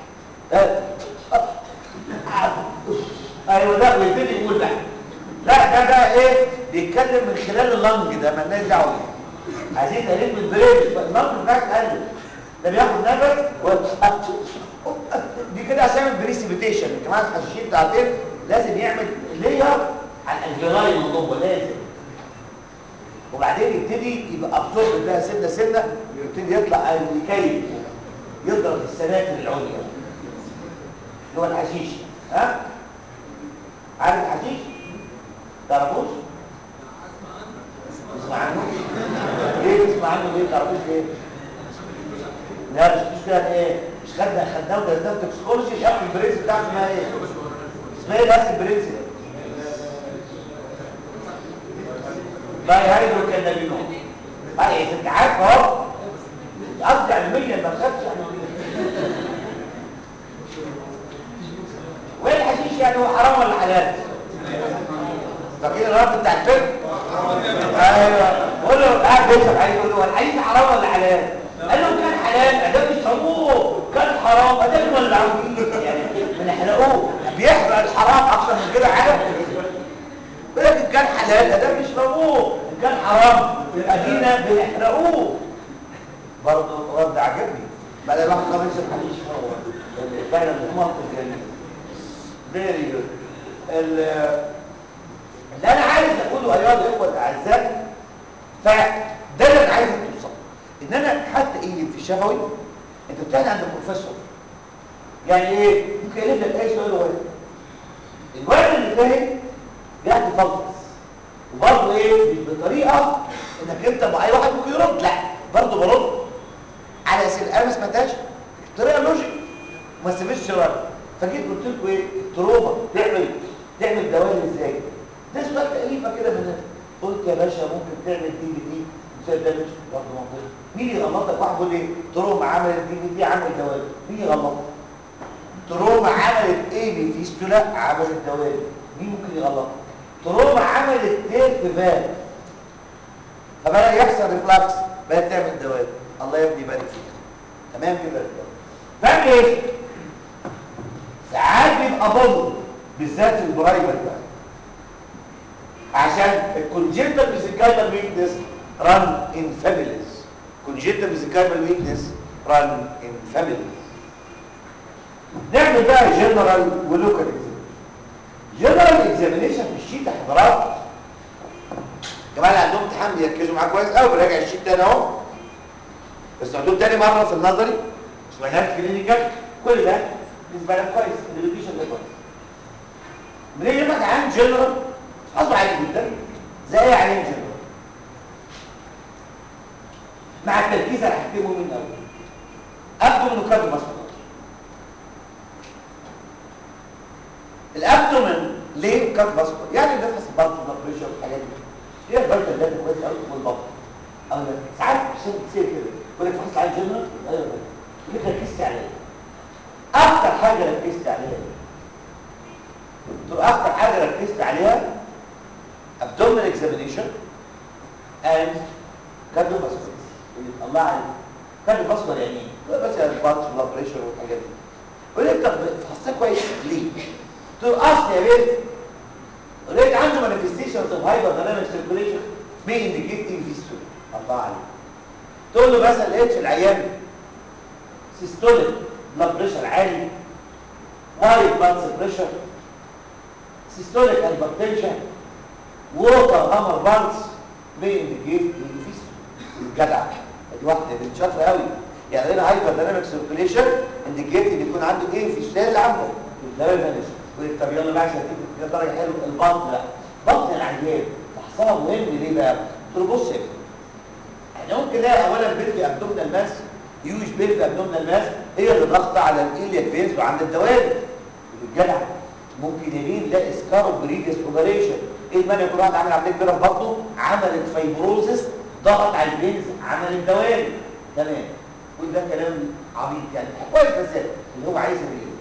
B: ايوه ده ويبتدي يقول بقى لا ده بقى ايه بيتكلم من خلال اللنج ده مالناش دعوه بيه عايزين تقليل من البريد اللنج بتاعك قلب ده بياخد نفس و... دي كده عشان يعمل بريسيبيتيشن الجماعه الحشاشين بتاعتين لازم يعمل لير على الالفيولاي من جوه لازم وبعدين يبتدي يبقى ابسورب ده سنه سنه يبتدي يطلع يكيف يضرب السناتر العليا اللي هو الحشيش ها عارف الحشيش تعرفوش تسمع عنه ليه تسمع عنه ليه تعرفوش ليه لا مش مش كده ايه مش خدنا خدناه ودرسناه في توكسيكولوجي ياخد البرنس بتاعته اسمها ايه اسمها ايه نفس البرنس ده باي هيدرو كانابينول اي انت عارف اهو قصدي علميا ما خدتش علميا وايه الحشيش يعني هو حرام ولا حلال فاكرين الرب بتاع الفيلم ايوه بقول له قاعد بيشرب عليه يقول له هو الحشيش حرام ولا حلال قال له كان حلال ده بيشربوه كان حرام ده ولا عاوزين يعني بنحرقوه بيحرق الحرام اكتر من كده عارف ولكن كان حلال ده بيشربوه ان كان حرام يبقى دينا بنحرقوه برضه رد عجبني بقى الواحد خلاص يشرب حشيش هو فعلا المنطق جميل فيري جود اللي انا عايز اقوله ايها الاخوه الاعزاء فده اللي انا عايز توصل ان انا حتى ايه في الشفوي انت بتاعي عند البروفيسور يعني ايه ممكن يقلب لك اي سؤال هو الولد اللي فاهم بيعطي فلسفه وبرضه ايه مش بطريقه انك انت مع اي واحد ممكن يرد لا برضه برد على اسئله انا ما سمعتهاش بطريقه لوجيك وما سمعتش رد فجيت قلت لكم ايه التروما تعمل تعمل دوائر ازاي ده سؤال تقريبا كده من قلت يا باشا ممكن تعمل دي بي دي مثال ده مش برضه منطقي مين يغلطك واحد يقول لي تروما عملت دي بي دي عمل دوائر مين يغلطك تروما عملت ايه بي فيستولا عملت دوائر مين ممكن يغلطك تروما عملت تير في فال فبدا يحصل ريفلاكس بقت تعمل دوائر الله يا ابني يبارك فيك تمام كده فاهم ايه ساعات بيبقى ضل بالذات في البرايمر بقى عشان الكونجنتال ميزيكايمال ويكنس ران ان فاميليز كونجنتال ميزيكايمال ويكنس ران ان فاميليز نعمل بقى جنرال ولوكال جنرال اكزامينيشن في الشيت يا حضرات الجماعه اللي عندهم امتحان بيركزوا معاه كويس قوي براجع الشيت تاني اهو بس عندهم تاني مره في النظري سؤالات كلينيكال كل ده بالنسبه لك كويس الريفيشن ده كويس بنيجي نبحث عن جنرال اصبح عالي جدا زي ايه عين جنرال مع التركيز على حاجتين مهمين قوي ابدومين وكارد ماسكولار الابدومين ليه كارد ماسكولار يعني بنفحص البطن والبريشر والحاجات دي هي الفيتال داتا كويس قوي والبطن او ساعات عشان تصير كده يقول لك فحص عين جنرال ايوه كده ركزت عليه اكتر حاجه ركزت عليها تبقى اكتر حاجه ركزت عليها abdominal examination and cardiovascular اللي الله عليك cardiovascular يعني ايه بس البلس والبلد بريشر والحاجات دي يقول لك طب فحصتها كويس ليه تقول اصل يا بنت لقيت عنده manifestations of hyperdynamic circulation may indicate infection الله عليك تقول له مثلا لقيت في العيان سيستوليك بلاد بريشر عالي وايد بلاد بريشر سيستوليك هايبرتنشن ووتر هامر بانس may indicate infection جدع دي واحده دي شاطره قوي يعني هنا هايبر دايناميك سيركيليشن انديكيت ان يكون عنده ايه في الشلال اللي عنده ده مانش طب يلا بقى عشان تيجي درجه حلوه البطن لا بطن العيان فحصها مهم ليه بقى؟ قلت له بص يا ابني احنا ممكن نلاقي اولا بيلفي ابدومينال ماس يوش بيلفي ابدومينال ماس هي اللي ضاغطه على الايلياك فينز وعند الدوالي الجدع ممكن يمين نلاقي سكار بريفيس اوبريشن ايه المانع يكون واحد عمل عمليه كبيره في بطنه عملت فايبروزس ضغط على الفينز عمل دوالي تمام وده كلام عبيط يعني كويس بس اللي هو عايزه ايه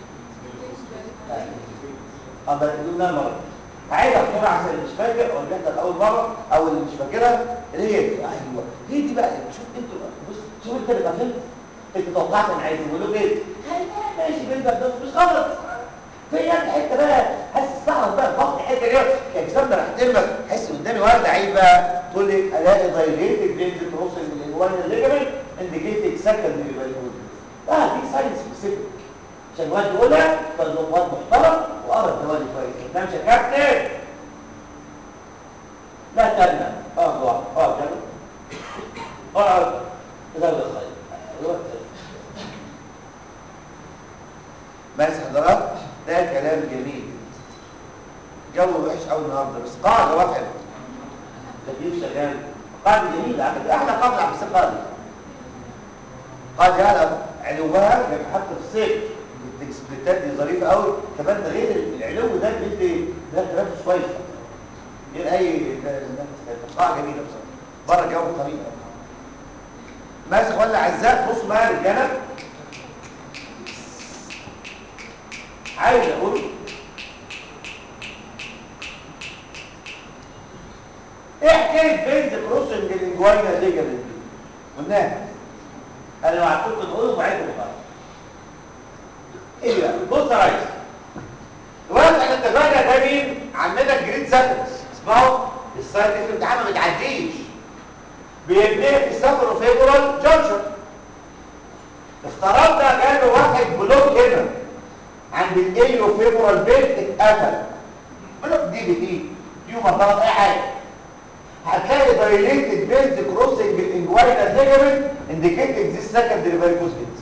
B: اه ده قلنا مره عايز اذكرها عشان اللي مش فاكر او اللي احنا اول مره او اللي مش فاكرها اللي هي دي ايوه هي دي بقى شوف انتوا بص شوف انت اللي فهمت انت توقعت انا عايز اقول له ايه ماشي بيلبس ده مش غلط في الحته بقى حاسس استعرض بقى الضغط الحته دي كان راح تلمك حس قدامي ورده عيب بقى تقول لي الاقي دايليتد رينج كروس الانوان الليجمنت انديكيتد سكندري بالكود اه دي ساينس سبيسيفيك عشان الواد يقولها فالواد محترم وقرا الدوالي كويس ده مش يا كابتن لا تنم اه ضوء اه جنب اقعد زود الخير بس حضرات ده كلام جميل جو وحش قوي النهارده بس قاعده واحده تكييف شغال قاعده جميله على فكره احلى قاعده على السقاعه دي قاعده على علوها كان حتى في الصيف التكسبلتات دي ظريفه قوي كمان ده غير العلو ده بيدي ده كلام شويه غير اي قاعده جميله بصراحه بره الجو خفيف قوي ماشي ولا اعزاء بصوا بقى يا رجاله عايز اقول ايه حكايه بنز كروسنج الانجواينا ليجمنت دي قلناها انا وعدتكم نقوله وبعيدوا بقى ايه بقى بص يا ريس دلوقتي احنا اتفقنا ده مين عندنا الجريد ساتلس اسمعوا السايت في الامتحان ما بتعديش بيبنيه في السفر فيبرال جانشن افترضنا جاله واحد بلوك هنا عند الايليو فيبرال بيت اتقفل بلوك دي بتي تيومر ضغط اي حاجه هتلاقي دايليتد بيلز كروسنج الانجوينا ليجمنت انديكيتنج ذيس سكندري فاريكوز بيلز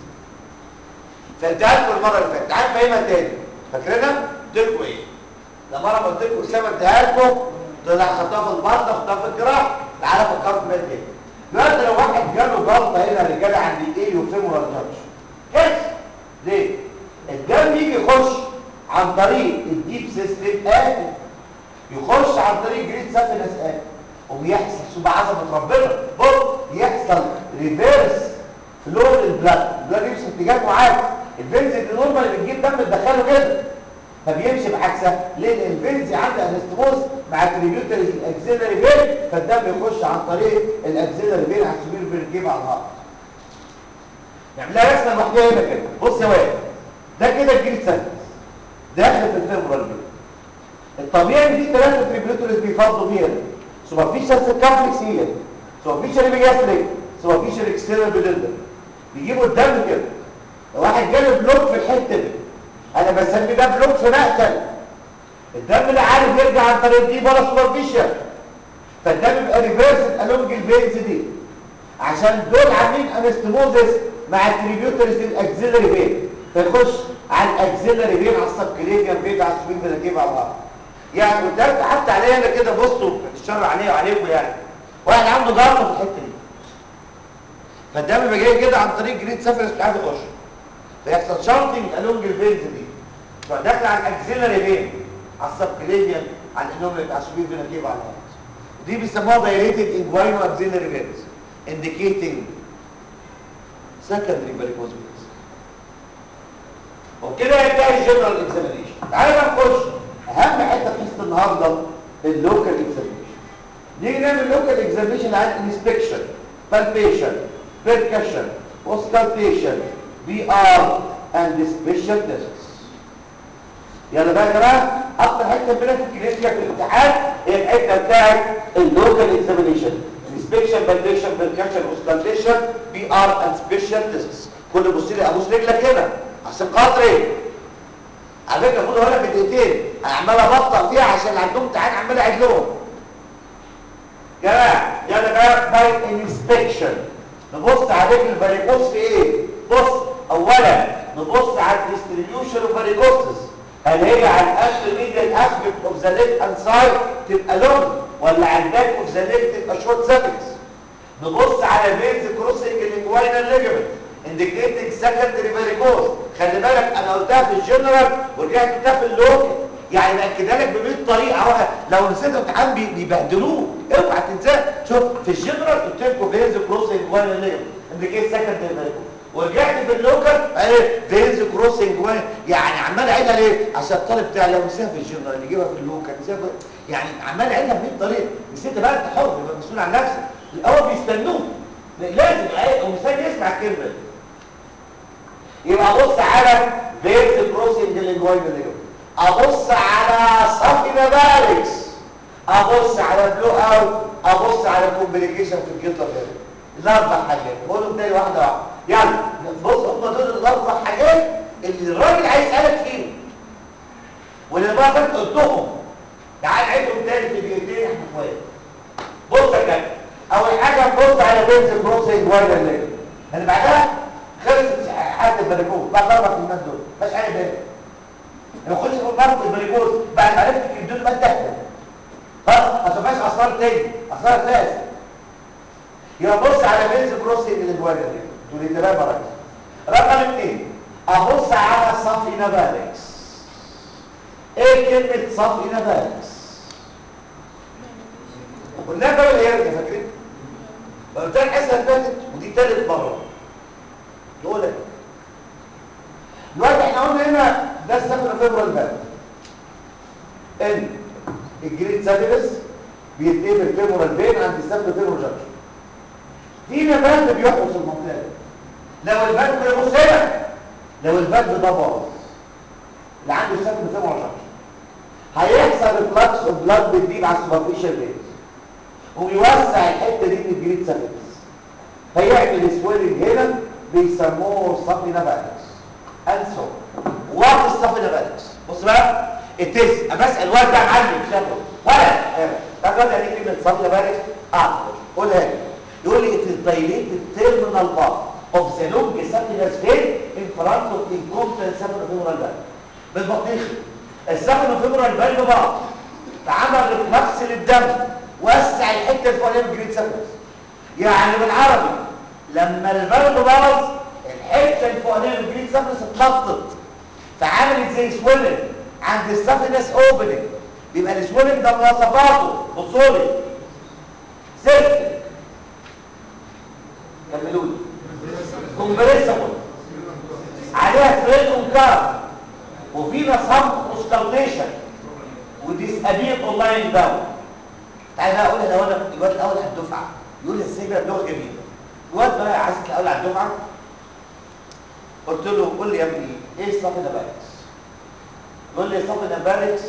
B: فاديها لكم المره اللي فاتت تعال فاهمها تاني فاكرينها؟ قلت لكم ايه؟ لما مره قلت لكم اسامه اديها لكم طلع خدتها في البطن خدتها في الجراح تعالى فكرت بيها تاني دلوقتي لو واحد جاله جلطه هنا رجاله عند الايليو فيمورال جانكشن كده ليه؟ الدم يجي يخش عن طريق الديب سيستم قافل يخش عن طريق جريد سافينس قافل وبيحصل شوف عظمه ربنا بص يحصل ريفيرس فلو للبلاد البلاد يمشي في اتجاه معاكس الفينز اللي نورمال اللي بتجيب دم تدخله كده فبيمشي بعكسها لان الفينز عنده انستموز مع التريبيوتريز الاكسيلري فين فالدم يخش عن طريق الاكسيلري فين على السوبر فين يجيب على الهارت نعملها رسمه لوحدها هنا كده بص يا واد ده كده الجيل سادس داخل في الفيبرال فين الطبيعي ان في ثلاثه تريبيوتريز بيفضوا فيها سوبرفيشال سيركمفلكس هي سوبرفيشال بيجاستريك سوبرفيشال اكسترنال بيدلدر بيجيبوا الدم كده لو واحد جاله بلوك في الحته دي انا بسمي ده بلوك في مقتل الدم اللي عارف يرجع عن طريق دي بره سوبرفيشال فالدم بيبقى ريفيرس الونج الفينز دي عشان دول عاملين انستموزس مع التريبيوترز الاكسيلري فين فيخش على الاكسيلري فين على السبكليفيان فين على السوين فينكيف على الارض يعني قدام حتى عليا انا كده بصوا الشر عليه وعليكم يعني واحد عنده جلطه في الحته دي فالدم بيبقى جاي كده عن طريق جريد سافرس مش عارف يخش فيحصل شارتنج الونج الفينز دي فداخل على الاكسيلري فين على السبكليفيان على الانوميك على السوين فينكيف على الارض دي بيسموها دايليتد انجوينو اكسيلري فينز indicating secondary varicose veins وبكده ينتهي الجنرال اكزامينيشن تعالى بقى نخش اهم حته في حصه النهارده اللوكال اكزامينيشن نيجي نعمل لوكال اكزامينيشن عن انسبكشن بالبيشن بيركشن اوسكالتيشن بي ار اند سبيشال تيستس يلا بقى يا جماعه اكتر حته بينا في الكلينيكا في الامتحان هي الحته بتاعت اللوكال اكزامينيشن inspection validation percussion auscultation بي ار and special tests كل بص لي ابوس رجلك هنا عشان خاطري على فكره المفروض اقول لك بدقيقتين انا عمال ابطأ فيها عشان اللي عندهم امتحان عمال اعيد لهم جماعه يلا بقى باي انسبكشن نبص على رجل الفاريكوز في ايه بص اولا نبص على الديستريبيوشن اوف فاريكوزز هل هي على الانتر ميديال اسبكت اوف ذا ليفت هاند سايد تبقى لونج ولا على الباك اوف ذا ليفت تبقى شورت سابكس نبص على فينز كروسنج الانجوينال ليجمنت انديكيتنج سكندري فاريكوز خلي بالك انا قلتها في الجنرال ورجعت قلتها في اللوكال يعني باكدها لك ب 100 طريقه اهو لو نسيت امتحان بي- بيبهدلوه اوعى تنساه شوف في الجنرال قلت لكم فينز كروسنج وان ليجر انديكيت سكند ورجعت في اللوكال اهي فينز كروسنج وان يعني عمال اعيدها ليه عشان الطالب بتاع لو نسيها في الجنرال يجيبها في اللوكال نسيها في يعني عمال اعيدها ب 100 طريقه نسيت بقى انت حر يبقى مسؤول عن نفسك الاول بيستنوه لازم يعيد ومستني يسمع الكلمه دي يبقى ابص على فينز كروسنج للجوين ليجر ابص على صافي نبالكس ابص على بلو اوت ابص على كومبليكيشن في الجلطه الغيريه الاربع حاجات بقولهم تاني واحده واحده يلا بص هم دول الاربع حاجات اللي الراجل عايز يسالك فيهم واللي بقى فات قلتهم تعال نعيدهم تاني في دقيقتين احنا شويه بص يا كابتن اول حاجه بص على بنز كروسنج واير ليج اللي بعدها خلصت حاله البلكون بعد اربع كلمات دول مش حاجه تاني ما يخش في المرض البريكوز بعد ما عرفت الدول ما تهدى خلاص ما تبقاش اثار تاني اثار اساس يبقى بص على بيز كروسنج للجواجه دي دول التباب رئيس رقم اثنين ابص على صفي نبالكس ايه كلمه صفي نبالكس قلنا بقى اللي هي فاكرين قلت لك حسن فاتت ودي ثالث مره نقولها دلوقتي احنا قلنا هنا ده السفر فيبرال بان ان الجريد سابيلس بيتقبل فيبرال بين عند السفر فيبرال جنكشن في نبات بيحرس المنطقه دي لو البلد ده بص هنا لو البلد ده باظ اللي عنده السفر فيبرال جنكشن هيحصل الفلكس اوف بلاد بتجيب على السوبرفيشال بيز ويوسع الحته دي من الجريد سابيلس فيعمل سويلنج هنا بيسموه صفي نباتكس انسو وات الصفي نباتكس بص بقى التز بسال الواد ده معلم شافه ولا طب ولا يعني كلمه صفي نباتكس اه قولها لي يقول لي it is dilated terminal part of the long saphenous vein in front of incompetent saphenofemoral valve بالبطيخ السابينوفيمورال فالف بقى فعمل ريفلكس للدم وسع الحته الفوقانيه من الجريد سابينس يعني بالعربي لما الفالف باظ الحته الفوقانيه من الجريد سابينس اتلطت فعملت زي سويلنج عند السابينس اوبننج بيبقى السويلنج ده مواصفاته بصوا لي سيرفي كملوا لي كومبريسبل عليها فريد كونكار وفي نصب اوسكالتيشن وديس ابير اونلاين داون تعالى بقى اقول انا وانا الواد الاول على الدفعه يقول لي ازاي بقى بلغه جميله الواد بقى عايز الاول على الدفعه قلت له قول لي يا ابني ايه صف نباركس يقول لي صف نباركس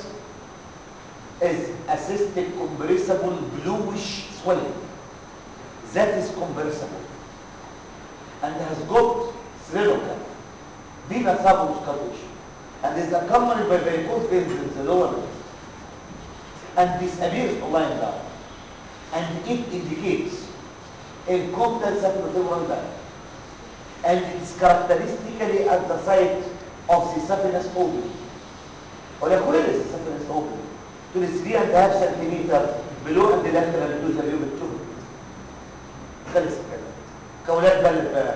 B: is a cystic compressible bluish swelling that is compressible and has got cerebral vena submusculation and is accompanied by varicose veins in the lower limb and disappears online down and it indicates incompetent saphenofemoral valve and it is characteristically at the site of the saphenous opening ولا كل السaphenous opening to the 3 and a half centimeter below and lateral to the pubic tube خلص الكلام كونات بلد بقى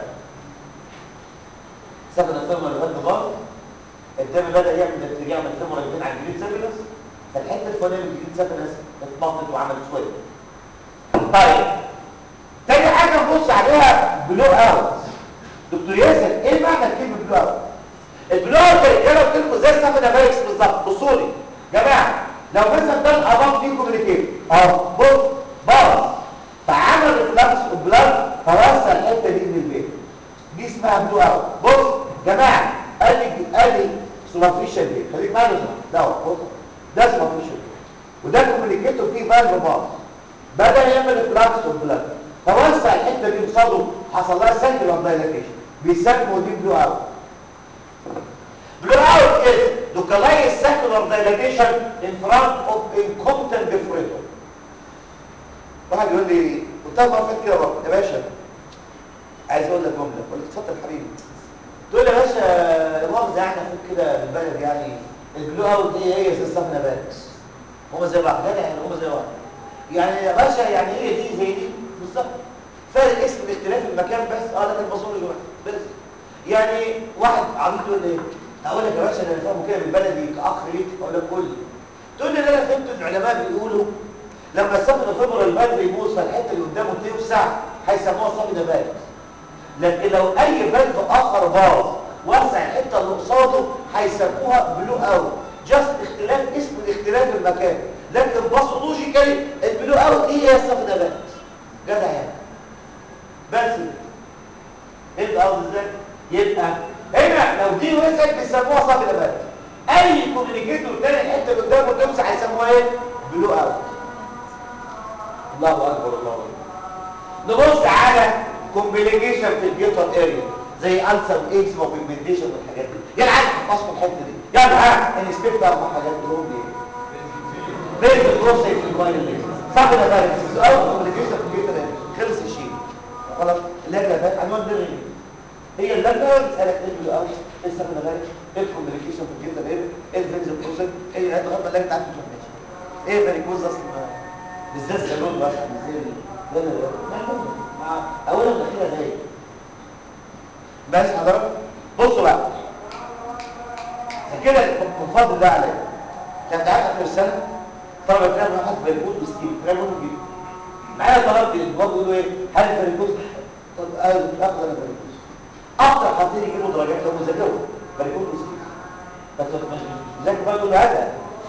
B: saphenofemoral valve بار الدم بدأ يعمل ارتجاع من الفيمورال فين على الجريد سابينس فالحته الفلانيه من الجريد سابينس اتبطت وعملت شويه طيب تاني حاجه نبص عليها بلو اوت دكتور ياسر ايه معنى كلمه بلو اوت البلو اوت يا رجاله قلت لكم زي السفن امريكس بالظبط بصوا لي جماعه لو مثلا ده الاباط دي كوميونيكيت اهو بص باظ فعمل ريفلكس البلاد فوسع الحته دي من البيت دي اسمها بلو اوت بص جماعه ادي ادي سوبرفيشال بيت خليك معايا ده بص ده سوبرفيشال وده كوميونيكيتور فيه فالف باظ بدا يعمل ريفلكس البلاد فوسع الحته دي قصاده حصل لها سيركل دايلاتيشن بيسموا دي بلو اوت بلو اوت از localized circular dilatation in front of incompetent diffrator واحد يقول لي قلت له مرة كده بقى يا باشا عايز اقول لك جمله قلت له اتفضل حبيبي تقول لي يا باشا لا مؤاخذه يعني اخوك كده البلد يعني البلو اوت دي هي زي السفنه باكس هما زي بعض لا لا يعني هما زي بعض يعني يا باشا يعني هي دي زي دي بالظبط فرق اسم باختلاف المكان بس اه لكن المصور جوه بس يعني واحد عبيط يقول ايه اقول لك يا باشا انا فاهمه كده بالبلدي كاخ ليك اقول لك قول لي تقول لي انا فهمت العلماء بيقولوا لما الصف الفبر البدري يبوظ فالحته اللي قدامه توسع هيسموها صف نبات لكن لو اي بلد اخر باظ وسع الحته اللي قصاده هيسموها بلو اوت جاست اختلاف اسم الاختلاف المكان لكن باثولوجيكالي البلو اوت دي هي صف نبات جدع يعني بس يبقى قصدي ازاي يبقى هنا لو دي وسعت بيسموها صف نبات اي كوميونيكيتور تاني الحته اللي قدامه توسع هيسموها ايه بلو اوت الله اكبر الله اكبر نبص على كومبليكيشن في الجيتر اريا زي السر ايدز وبيجمنتيشن والحاجات دي يلا عايز احفظكم الحته دي يلا ها انسبكت اربع حاجات دول ايه فين البروسيس في الموبايل صح ولا غلط السؤال كومبليكيشن في الجيتر اريا خلص الشيء خلاص اللجنه ده عنوان ده هي اللجنه بتسالك ايه الاول ايه السبب الغالي ايه الكومبليكيشن في الجيتر اريا ايه الفينز بروسيس ايه لغايه ما اللجنه تعرف تروح ماشي ايه فاريكوز اصلا بالذات سالون بس زي لا لا لا مع اولا واخيرا زي بس حضرتك بصوا بقى كده من فضل ده عليا كان تعالى اخر السنه طلبه كلام واحد فاريكوز مسكين كلام مهم جدا معايا طلبه الاسبوع بيقولوا ايه هل فاريكوز طب ايوه اخذ انا فاريكوز اكتر حاطين يجيبوا درجات لو مذاكروا فاريكوز مسكين بس مش مذاكر بقى تقول هذا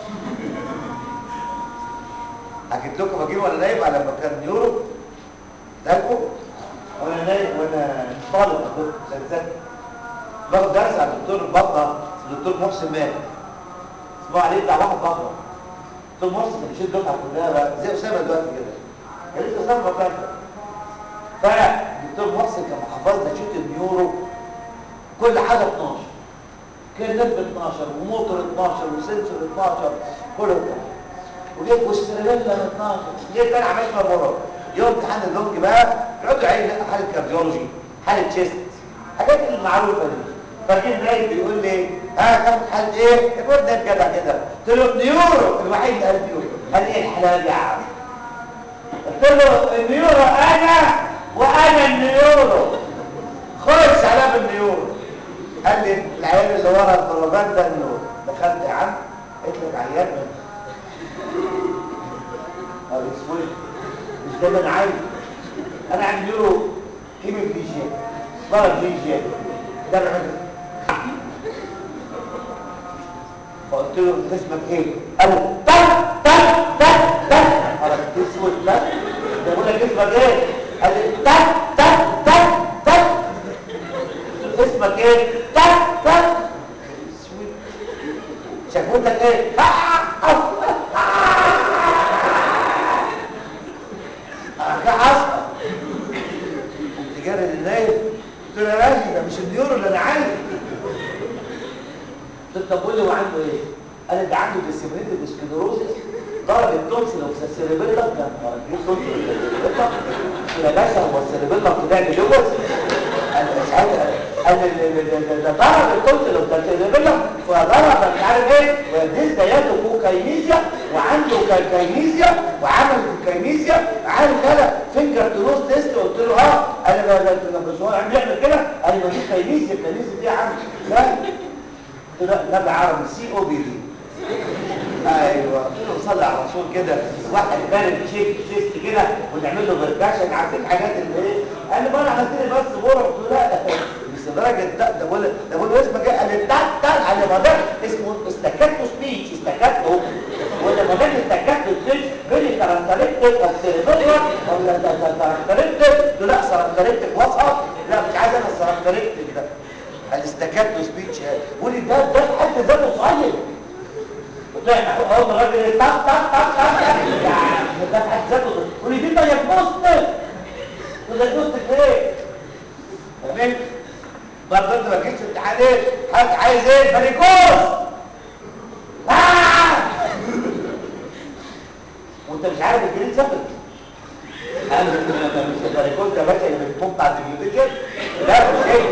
B: حكيت لكم اجيب وانا نايم على لما كان يورو تاكو وانا نايم وانا طالب الدكتور سنسات باخد درس على الدكتور البطنه الدكتور محسن مالك اسمه عليه بتاع واحد بطنه الدكتور محسن كان بيشيل الدفعه كلها بقى زي اسامه دلوقتي كده كان لسه اسامه مكان فالدكتور محسن كان محافظنا شوت النيورو كل حاجه 12 كان نرف 12 وموتور 12 وسنسور 12 كله 12 وجيت والسيريلا 12 جيت انا عملت مرات يوم امتحان اللونج بقى يقعدوا يعين حاله كارديولوجي حاله تشيست حاجات المعروفه دي فجيت نايم بيقول لي ها تاخد حاله ايه؟ الواد نايم جدع كده قلت له نيورو الوحيد اللي قال نيورو قال ايه الحلاوه دي يا عم قلت له النيورو انا وانا النيورو خش على بالنيورو قال لي العيال اللي ورا البروفان ده النيورو دخلت يا عم قلت لك عيان او اسود مش ده اللي انا عايزه انا عندي يورو هيموفليجيا بارافليجيا ده انا عايزه فقلت له انت اسمك ايه؟ قال لي تك تك تك تك قال لي اسود تك ده بقول لك اسمك ايه؟ قال لي تك تك تك تك اسمك ايه؟ تك تك اسود شكوتك ايه؟ عصبة قمت جاري للنايم قلت له يا راجل ده مش النيورو اللي انا عايزه قلت له طب قول لي هو عنده ايه؟ قال لي ده عنده ديسيمينيتد سكليروزس ضرب التونسل اوف السيريبيلا يا نهار ايه التونسل السيريبيلا يا باشا هو السيريبيلا طلع لي لوز قال مش عارف قال ده ضرب التونسل اوف السيريبيلا وضرب مش عارف ايه وديس ده يده كوكاينيزيا وعنده كاينيزيا وعمل كاينيزيا عارف انا فينجر تروس تيست قلت له اه انا ده مش هو عم يعمل كده قال لي ما دي كاينيزيا الكاينيزيا دي عم لا قلت له نبي عربي سي او بي دي ايوه قلت له صلي على الرسول كده واحد بارد شيك شيست كده ونعمل له بركاشن عارفين الحاجات اللي ايه قال لي ما انا عملت لي بس بوره قلت له لا بس درجه ده ده بقول ده بقول له اسمك ايه قال لي تك تك قال لي ما ده اسمه استكاتو سبيتش استكاتو ولا ما ده استكاتو سبيتش فيري كاركترستيك اوف سيريبرا ولا كاركترستيك لا كاركترستيك وسط لا مش عايز انا الكاركترستيك ده الاستكاتو سبيتش قولي ده ده في حد ذاته صحيح طلعنا اول ما الراجل طق طق طق طق يعني ده في حد ذاته قولي دي دايجنوستيك دايجنوستيك ايه تمام برضه انت ما جيتش امتحان ايه حد عايز ايه فاريكوز آه! وانت مش عارف الجريد سفل قال مش الفاريكوز يا باشا اللي بتفك بعد البيوتيكر لا مش ايه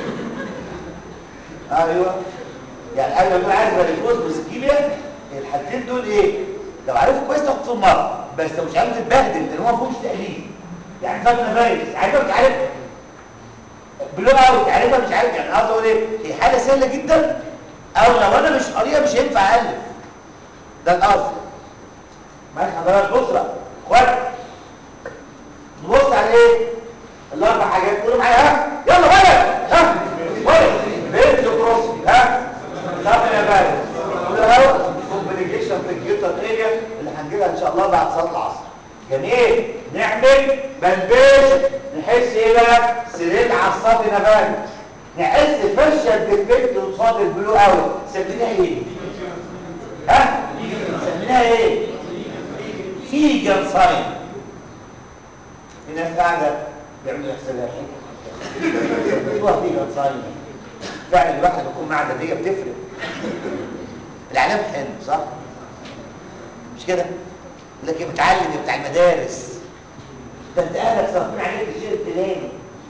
B: ايوه يعني انا بقول عايز فاريكوز وسكيميا الحاجتين دول ايه لو عارفه كويس تاخد في المره بس لو مش عارف تتبهدل لان هو ما فيهوش تقليد يعني فاكر فايروس عارفه مش عارف بلو اوت عارفها مش عارف يعني عاوز اقول ايه هي حاله سهله جدا او لو انا مش قاريها مش هينفع الف ده القصد معاك حضرتك بصرة اخوات نبص على ايه الاربع حاجات قولوا معايا ها يلا ولد ها ولد بنت كروس ها طب يا بارد الاول كومبليكيشن في الجيوتر اريا اللي هنجيبها ان شاء الله بعد صلاه العصر جميل نعمل بلبيش نحس ايه بقى سرير عصابي نبات نحس فرشه الديفكت قصاد البلو اوت سميناها ايه ها سميناها ايه فيجر ساين في ناس قاعده بيعملوا حسابها ايوه فيجر ساين فعلا الواحد يكون معدة دي بتفرق العلام حلو صح مش كده لكن متعلم بتاع المدارس ده انت اهلك صارفين عليك الشيء الفلاني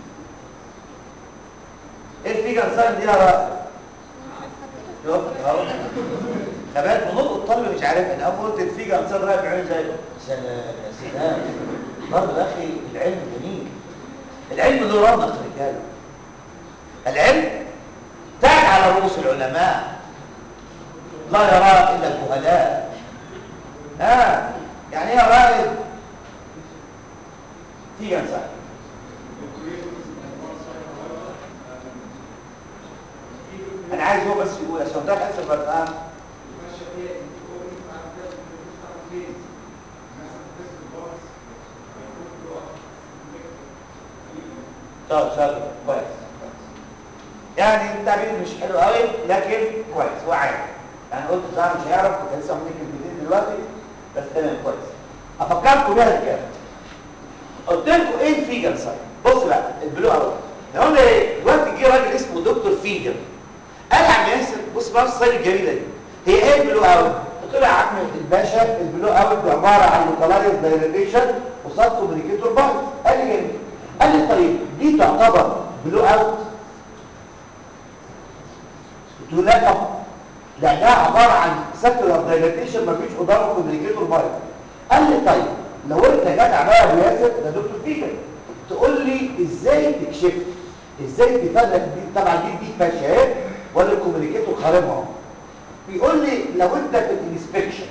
B: ايه الفيجر ساين دي يا راجل شوف اهو خبات بنطق الطالب مش عارف انا اول قلت الفيجر ساين رايح بعين زي سلام يا سلام برضه يا اخي العلم جميل العلم له رونق رجاله العلم تاج على رؤوس العلماء لا يراه الا الجهلاء ها يعني ايه رائد في جنسة انا عايز هو بس يقول عشان ده حسب بقى طيب شاطر كويس يعني التعبير مش حلو قوي لكن كويس هو عارف يعني قلت صراحه مش هيعرف كنت لسه عاملين كلمتين دلوقتي بس تمام كويس افكركم بيها الكلام قلت لكم ايه الفيجر ساين بص بقى البلو اوت لو قلنا ايه دلوقتي جه راجل اسمه دكتور فيجر قال يا عم ياسر بص بقى الساين الجميله دي هي ايه البلو اوت قلت له يا عم الباشا البلو اوت دي عباره عن لوكالايز دايليتيشن وصاد كوميونيكيتور بايت قال لي جميل قال لي طيب دي تعتبر بلو اوت قلت له لا طبعا لانها عباره عن سكولار دايليتيشن مفيش قدامه كوميونيكيتور بايت قال لي طيب لو انت جدع بقى يا ابو ياسر ده دكتور فيجر تقول لي ازاي تكشف ازاي تفرق دي طبعا دي دي ماشيه اهي ولا الكوميونيكيتور خارمها اهو بيقول لي لو انت في الانسبكشن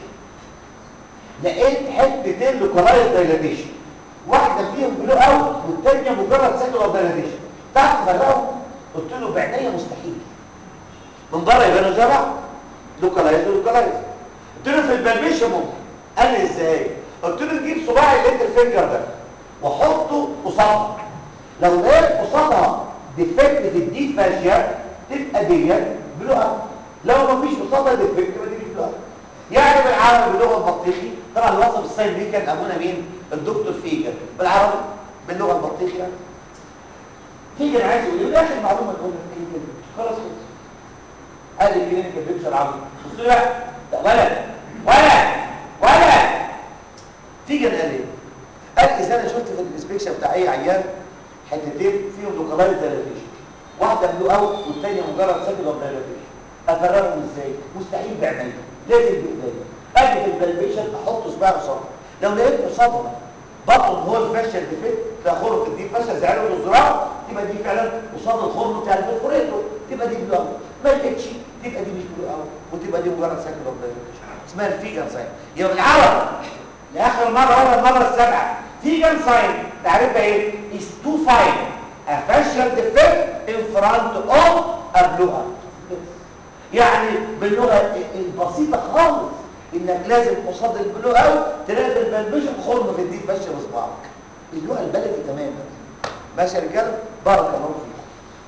B: لقيت حتتين لوكالايز دايليتيشن واحده فيهم بلو اوت والثانيه مجرد سكولار دايليتيشن تعرف تفرقهم قلت له بعينيا مستحيل من بره يبانوا زي بعض لوكالايز ولوكالايز قلت له في البلميشن ممكن قال لي ازاي قلت له نجيب صباع الليتر فينجر ده واحطه قصادها لو لقيت قصادها ديفكت في الديب فاشيا تبقى ديت بلو اوت لو ما فيش قصادها ديفكت ما تجيش بلو اوت يعني بالعربي باللغه البطيخي طبعا اللي وصف الساين دي كان ابونا مين الدكتور فيجر بالعربي باللغه البطيخي يعني فيجر عايز يقول ايه اخر معلومه نقولها كده خلاص خلاص قال لي كلينيكال بيكتشر عربي قلت له لا ده ولد ولد ولد تيجي قال ايه قال اذا انا شفت في الانسبكشن بتاع اي عيان حتتين فيهم لوكالايز دايلاتيشن واحده بلو اوت والثانيه مجرد سكندر دايلاتيشن افرقهم ازاي مستحيل بعينيا لازم بايديا اجي في البلبيشن احط صباعي قصادها لو لقيت قصادها بطن هو الفاشل ديفكت ده خرم دي فاشل زعله من الزراعه تبقى دي فعلا قصاد الخرم بتاع البرفوريتور تبقى دي بلو اوت ما لقيتش تبقى دي مش بلو اوت وتبقى دي مجرد سكندر دايلاتيشن اسمها الفيجر ساين يبقى بالعربي لاخر مره ولا المره السابعه فيجن ساين تعرفها ايه is to find a facial defect in front of a blue eye يعني باللغه البسيطه خالص انك لازم قصاد البلو اوت تلاقي البلبشه خرم في الديب ماشيه بصباعك اللغه البلدي تماما ماشي يا رجاله بارك الله فيكم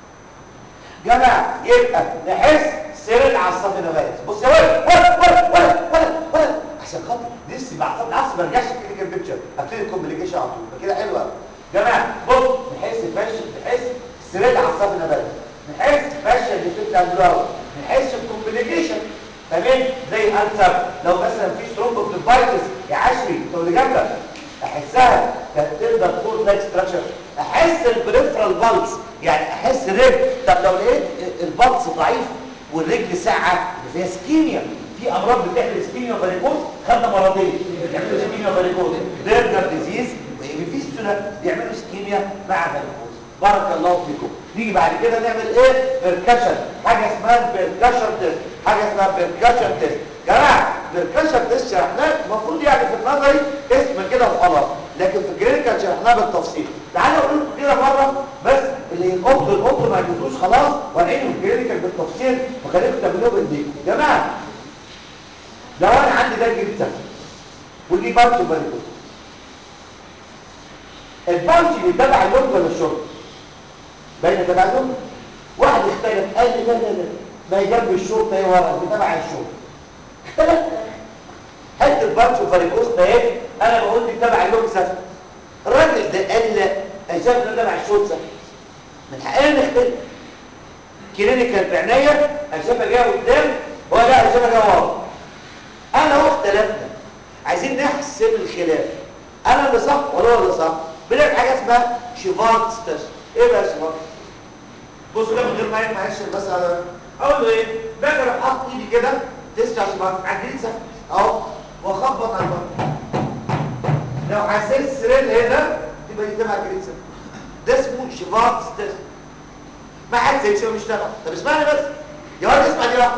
B: جماعه يبقى نحس سير العصافي نبات بص يا ولد ولد ولد ولد ولد ولد عشان خاطر لسه بعصب العصر ما رجعش كده البيكتشر ابتدي الكومبليكيشن على طول كده حلو قوي جماعه بص نحس فش نحس سرير عصاب نبات نحس فش اللي في البلو نحس الكومبليكيشن تمام زي الالسر لو مثلا في ثرومبوفليبايتس يا عشري لو اللي جنبك احسها كانت تقدر فور لايك ستراكشر احس البريفرال بالز يعني احس الرجل طب لو لقيت البلس ضعيف والرجل ساعه فيها سكيميا في امراض بتعمل سكيميا وفاريكوز خدنا مرضين بتعمل سكيميا وفاريكوز بيرجر ديزيز وفيستولا بيعملوا سكيميا مع فاريكوز بارك الله فيكم نيجي بعد كده نعمل ايه بيركشن حاجه اسمها بيركشن تيست حاجه اسمها بيركشن تيست جماعه بيركشن تيست شرحناه المفروض يعني في النظري اسم كده وخلاص لكن في الكلينيكال شرحناه بالتفصيل تعالوا اقول لكم كده مره بس اللي ينقضوا القط ما يجوزوش خلاص وهنعيده في الكلينيكال بالتفصيل وخليكم تعملوه بايديكم جماعه لو انا عندي ده جبت ودي بانش وباريكوز البانش اللي تبع اللون ولا الشرب بين تبع اللون واحد اختلف قال لي لا لا لا ما جنب الشرطه ايه ورا دي تبع الشرطه اختلف حته بانش وفاريكوز ده ايه انا بقول دي تبع اللون سفر الراجل ده قال لا اجاب ده تبع الشرطه من حقنا نختلف كلينيكال بعنايه اجابه جايه قدام ولا اجابه جايه ورا انا هو اختلفنا عايزين نحسم الخلاف انا اللي صح ولا هو اللي صح بنعمل حاجه اسمها شيفارتس تيست ايه بقى شيفارتس بصوا كده من غير ما معلش بس انا اقول له ايه باجي اروح حاطط ايدي كده تيست على شيفارتس عندي سهل اهو واخبط على البطن لو حسيت السرير هنا تبقى دي تبع الجريسه ده اسمه شيفارتس تيست ما حسيتش مش تبع طب اسمعني بس يا ولد اسمع دي بقى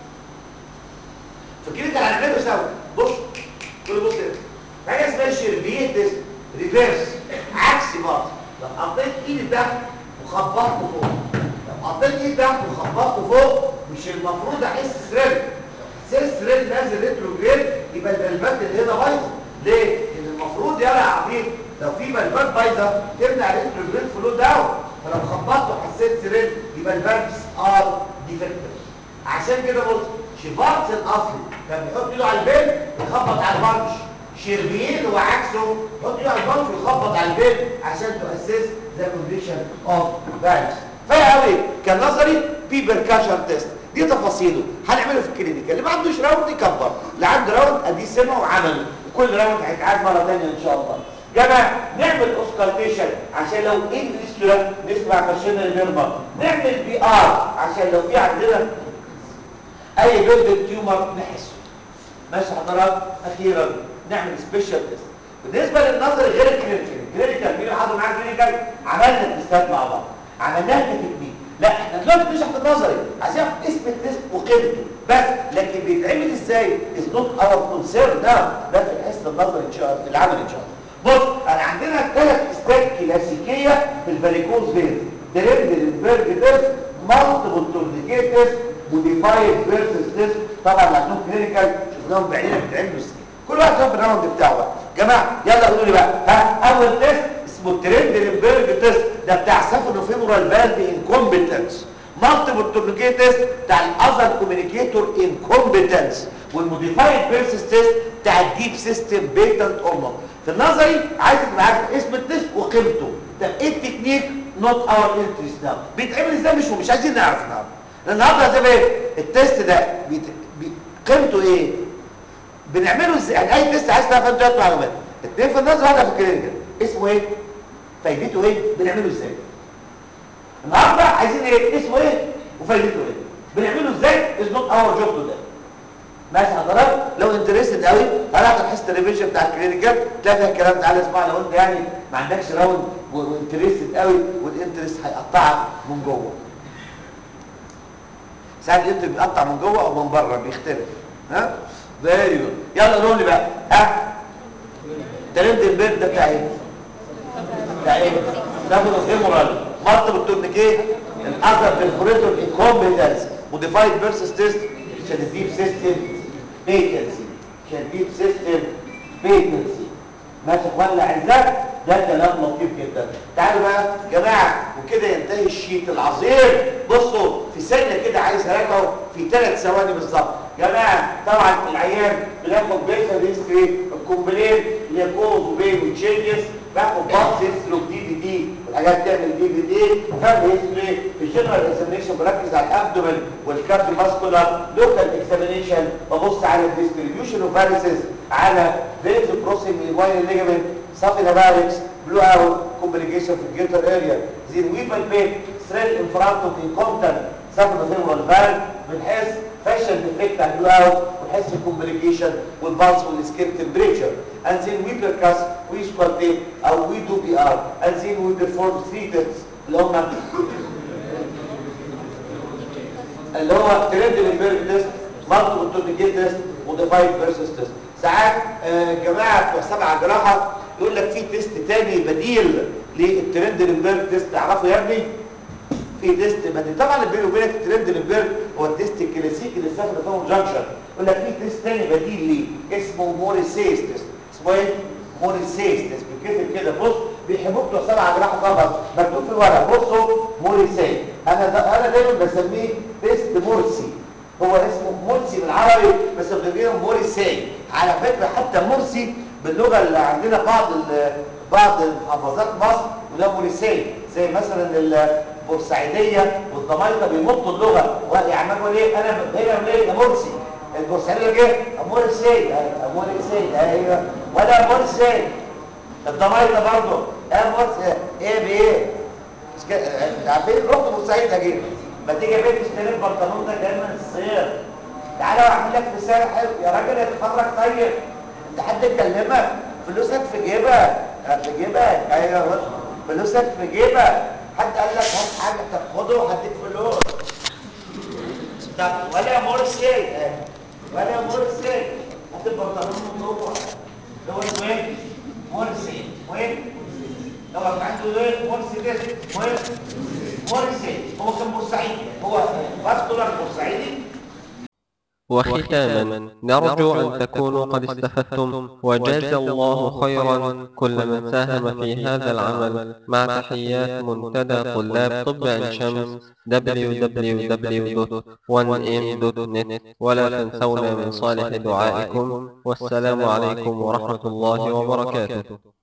B: فكده كان هنعمله سوا بص كل بص كده حاجه اسمها شيربيه تيست ريفيرس عكسي برضه لو حطيت ايدي تحت وخبطت فوق لو حطيت ايدي تحت وخبطت فوق مش المفروض احس سرير حسيت سرير نازل ريتروجريد يبقى البلبات اللي هنا بايظه ليه؟ لان المفروض يا عبيط لو في بلبات بايظه تمنع الريتروجريد فلو داون فلو خبطت وحسيت سرير يبقى البلبس ار ديفكتيف عشان كده بص شيفارتس الاصلي كان بيحط ايده على البيت يخبط على البنش شيربيين وعكسه يحط ايده على البنش ويخبط على البيت عشان تؤسس ذا كونديشن اوف بالانس فيا قوي كان نظري في بيركاشن تيست دي تفاصيله هنعمله في الكلينيكال اللي ما عندوش راوند يكبر اللي عنده راوند ادي سمع وعمله وكل راوند هيتعاد مره ثانيه ان شاء الله جماعه نعمل اوسكالتيشن عشان لو ايه فيستولا نسمع ماشينري بيرمر نعمل بي ار عشان لو في عندنا اي بيلد تيومر نحسه ماشي حضرات اخيرا نعمل سبيشال تيست بالنسبه للنظر غير الكلينيكال الكلينيكال مين حاضر معانا الكلينيكال عملنا تيستات مع بعض عملناها كتكنيك لا احنا دلوقتي بنشرح في النظري عايزين نعرف اسم التيست وقيمته بس لكن بيتعمل ازاي از نوت اور كونسيرن نعم ده في الحصه النظري ان شاء الله في العمل ان شاء الله بص انا عندنا ثلاث تيستات كلاسيكيه في الفاريكوز فين دريندلنبرج تيست مالتيبل تورنيكيت تيست موديفايد فيرسز تيست طبعا اللي عندهم كلينيكال شفناهم بعيننا بيتعملوا ازاي كل واحد شاف الراوند بتاعه بقى جماعه يلا قولوا لي بقى ها اول تيست اسمه التريندلنبرج تيست ده بتاع سافونوفيمورال فالف انكومبتنس مالتيبل تورنيكيت تيست بتاع الاذر كوميونيكيتور انكومبتنس والموديفايد فيرسز تيست بتاع الديب سيستم بيتنت اونر في النظري عايز تبقى عارف اسم التيست وقيمته طب ايه التكنيك نوت اور انترست ناو بيتعمل ازاي مش مش عايزين نعرف النهارده النهارده زي ايه التيست ده بيت... بي... قيمته ايه بنعمله ازاي يعني اي تيست عايز تعرف ثلاث معلومات اثنين في النظر واحده في الكلينيكال اسمه ايه فايدته ايه بنعمله ازاي النهارده عايزين ايه اسمه ايه وفايدته ايه بنعمله ازاي از نوت اور جوب ده ماشي حضرتك لو انترستد قوي طلعت حصه الريفيجن بتاع الكلينيكال تلاقي فيها الكلام تعالى اسمع لو انت يعني ما عندكش راوند وانترستد قوي والانترست هيقطعك من جوه ساعات الانتر بيقطع من جوه او من بره بيختلف ها فيري جود يلا قولوا لي بقى ها ترند البيت ده بتاع ايه بتاع ايه ده هيمورال مالتيبل تورنيكيت الاذر بالفوريتور انكومبتنس موديفايد فيرسس تيست عشان الديب سيستم فيكنسي عشان الديب سيستم فيكنسي ماشي يا اخوانا الاعزاء ده كلام لطيف جدا تعالوا بقى يا جماعه وكده ينتهي الشيت العظيم بصوا في ثانيه كده عايز اراجعه في ثلاث ثواني بالظبط يا جماعه طبعا العيان بناخد بيرسونال هيستوري الكومبلين اللي هي كوز وبين وتشينجز باخد باص هيستوري دي في دي والحاجات تعمل دي في دي فاهم هيستوري في الجنرال اكزامينشن بركز على الابدومن والكارديو ماسكولار لوكال اكزامينشن ببص على الديستريبيوشن اوف فاريسز على فينز كروسنج الواير ليجامنت صافي لاباركس بلو اوت كومبليكيشن في الجيتر اريا زين ويبل بين ثريد ان فرونت اوف انكومبتنت صافي فيمورال فالف بنحس فاشل ديفكت على البلو اوت ونحس الكومبليكيشن والبالس والسكين تمبريتشر and then we percuss we squattate او we do بي ار and then we perform three tests اللي هم اللي هو ترندلنبرج تيست مالتيبل تورنيكيت تيست وديفايد فيرسس تيست ساعات آه، جماعه بتوع سبعه جراحه يقول لك في تيست تاني بديل للترندلنبرج تيست تعرفوا يا ابني في تيست بديل طبعا اللي بيني وبينك الترندلنبرج هو التيست الكلاسيكي اللي استخدم فيه جانكشن يقول لك في تيست تاني بديل ليه اسمه موريسيس تيست اسمه ايه موريسيس تيست بيتكتب كده بص بيحبوك لو سبعه جراحه طبعا مكتوب في الورق بصوا موريسيس انا دا انا دايما بسميه تيست مرسي هو اسمه مرسي بالعربي بس بنقول موريسي على فكره حتى مرسي باللغه اللي عندنا بعض ال- بعض محافظات مصر وده موريسي زي مثلا البورسعيديه والضمايطه بيمطوا اللغه يعني يقول ايه انا هنا ليه يا مرسي البورسعيديه جه موريسي موريسي ايوه ولا مرسي الضمايطه برضه ايه مرسي ايه بايه مش كده عارفين رحت بورسعيد اجيب ما تيجي يا بنت اشتري البنطلون ده جاي من الصيف تعالى واعمل لك رساله حلو يا راجل اتفرج طيب انت حد يكلمك فلوسك في جيبك اه، في جيبك ايوه فلوسك في جيبك حد قال لك هات حاجه تاخده وهديك فلوس طب ولا مرسي اه، ولا مرسي هات البنطلون من جوه ده هو اسمه ايه مرسي وين لو عنده ايه مرسي ده اسمه ايه مرسي هو كان بورسعيدي هو فاسكولار بورسعيدي
A: وختاما نرجو أن تكونوا قد استفدتم وجاز الله خيرا كل من ساهم في هذا العمل مع تحيات منتدى طلاب طب عين شمس www.1m.net ولا تنسونا من صالح دعائكم والسلام عليكم ورحمة الله وبركاته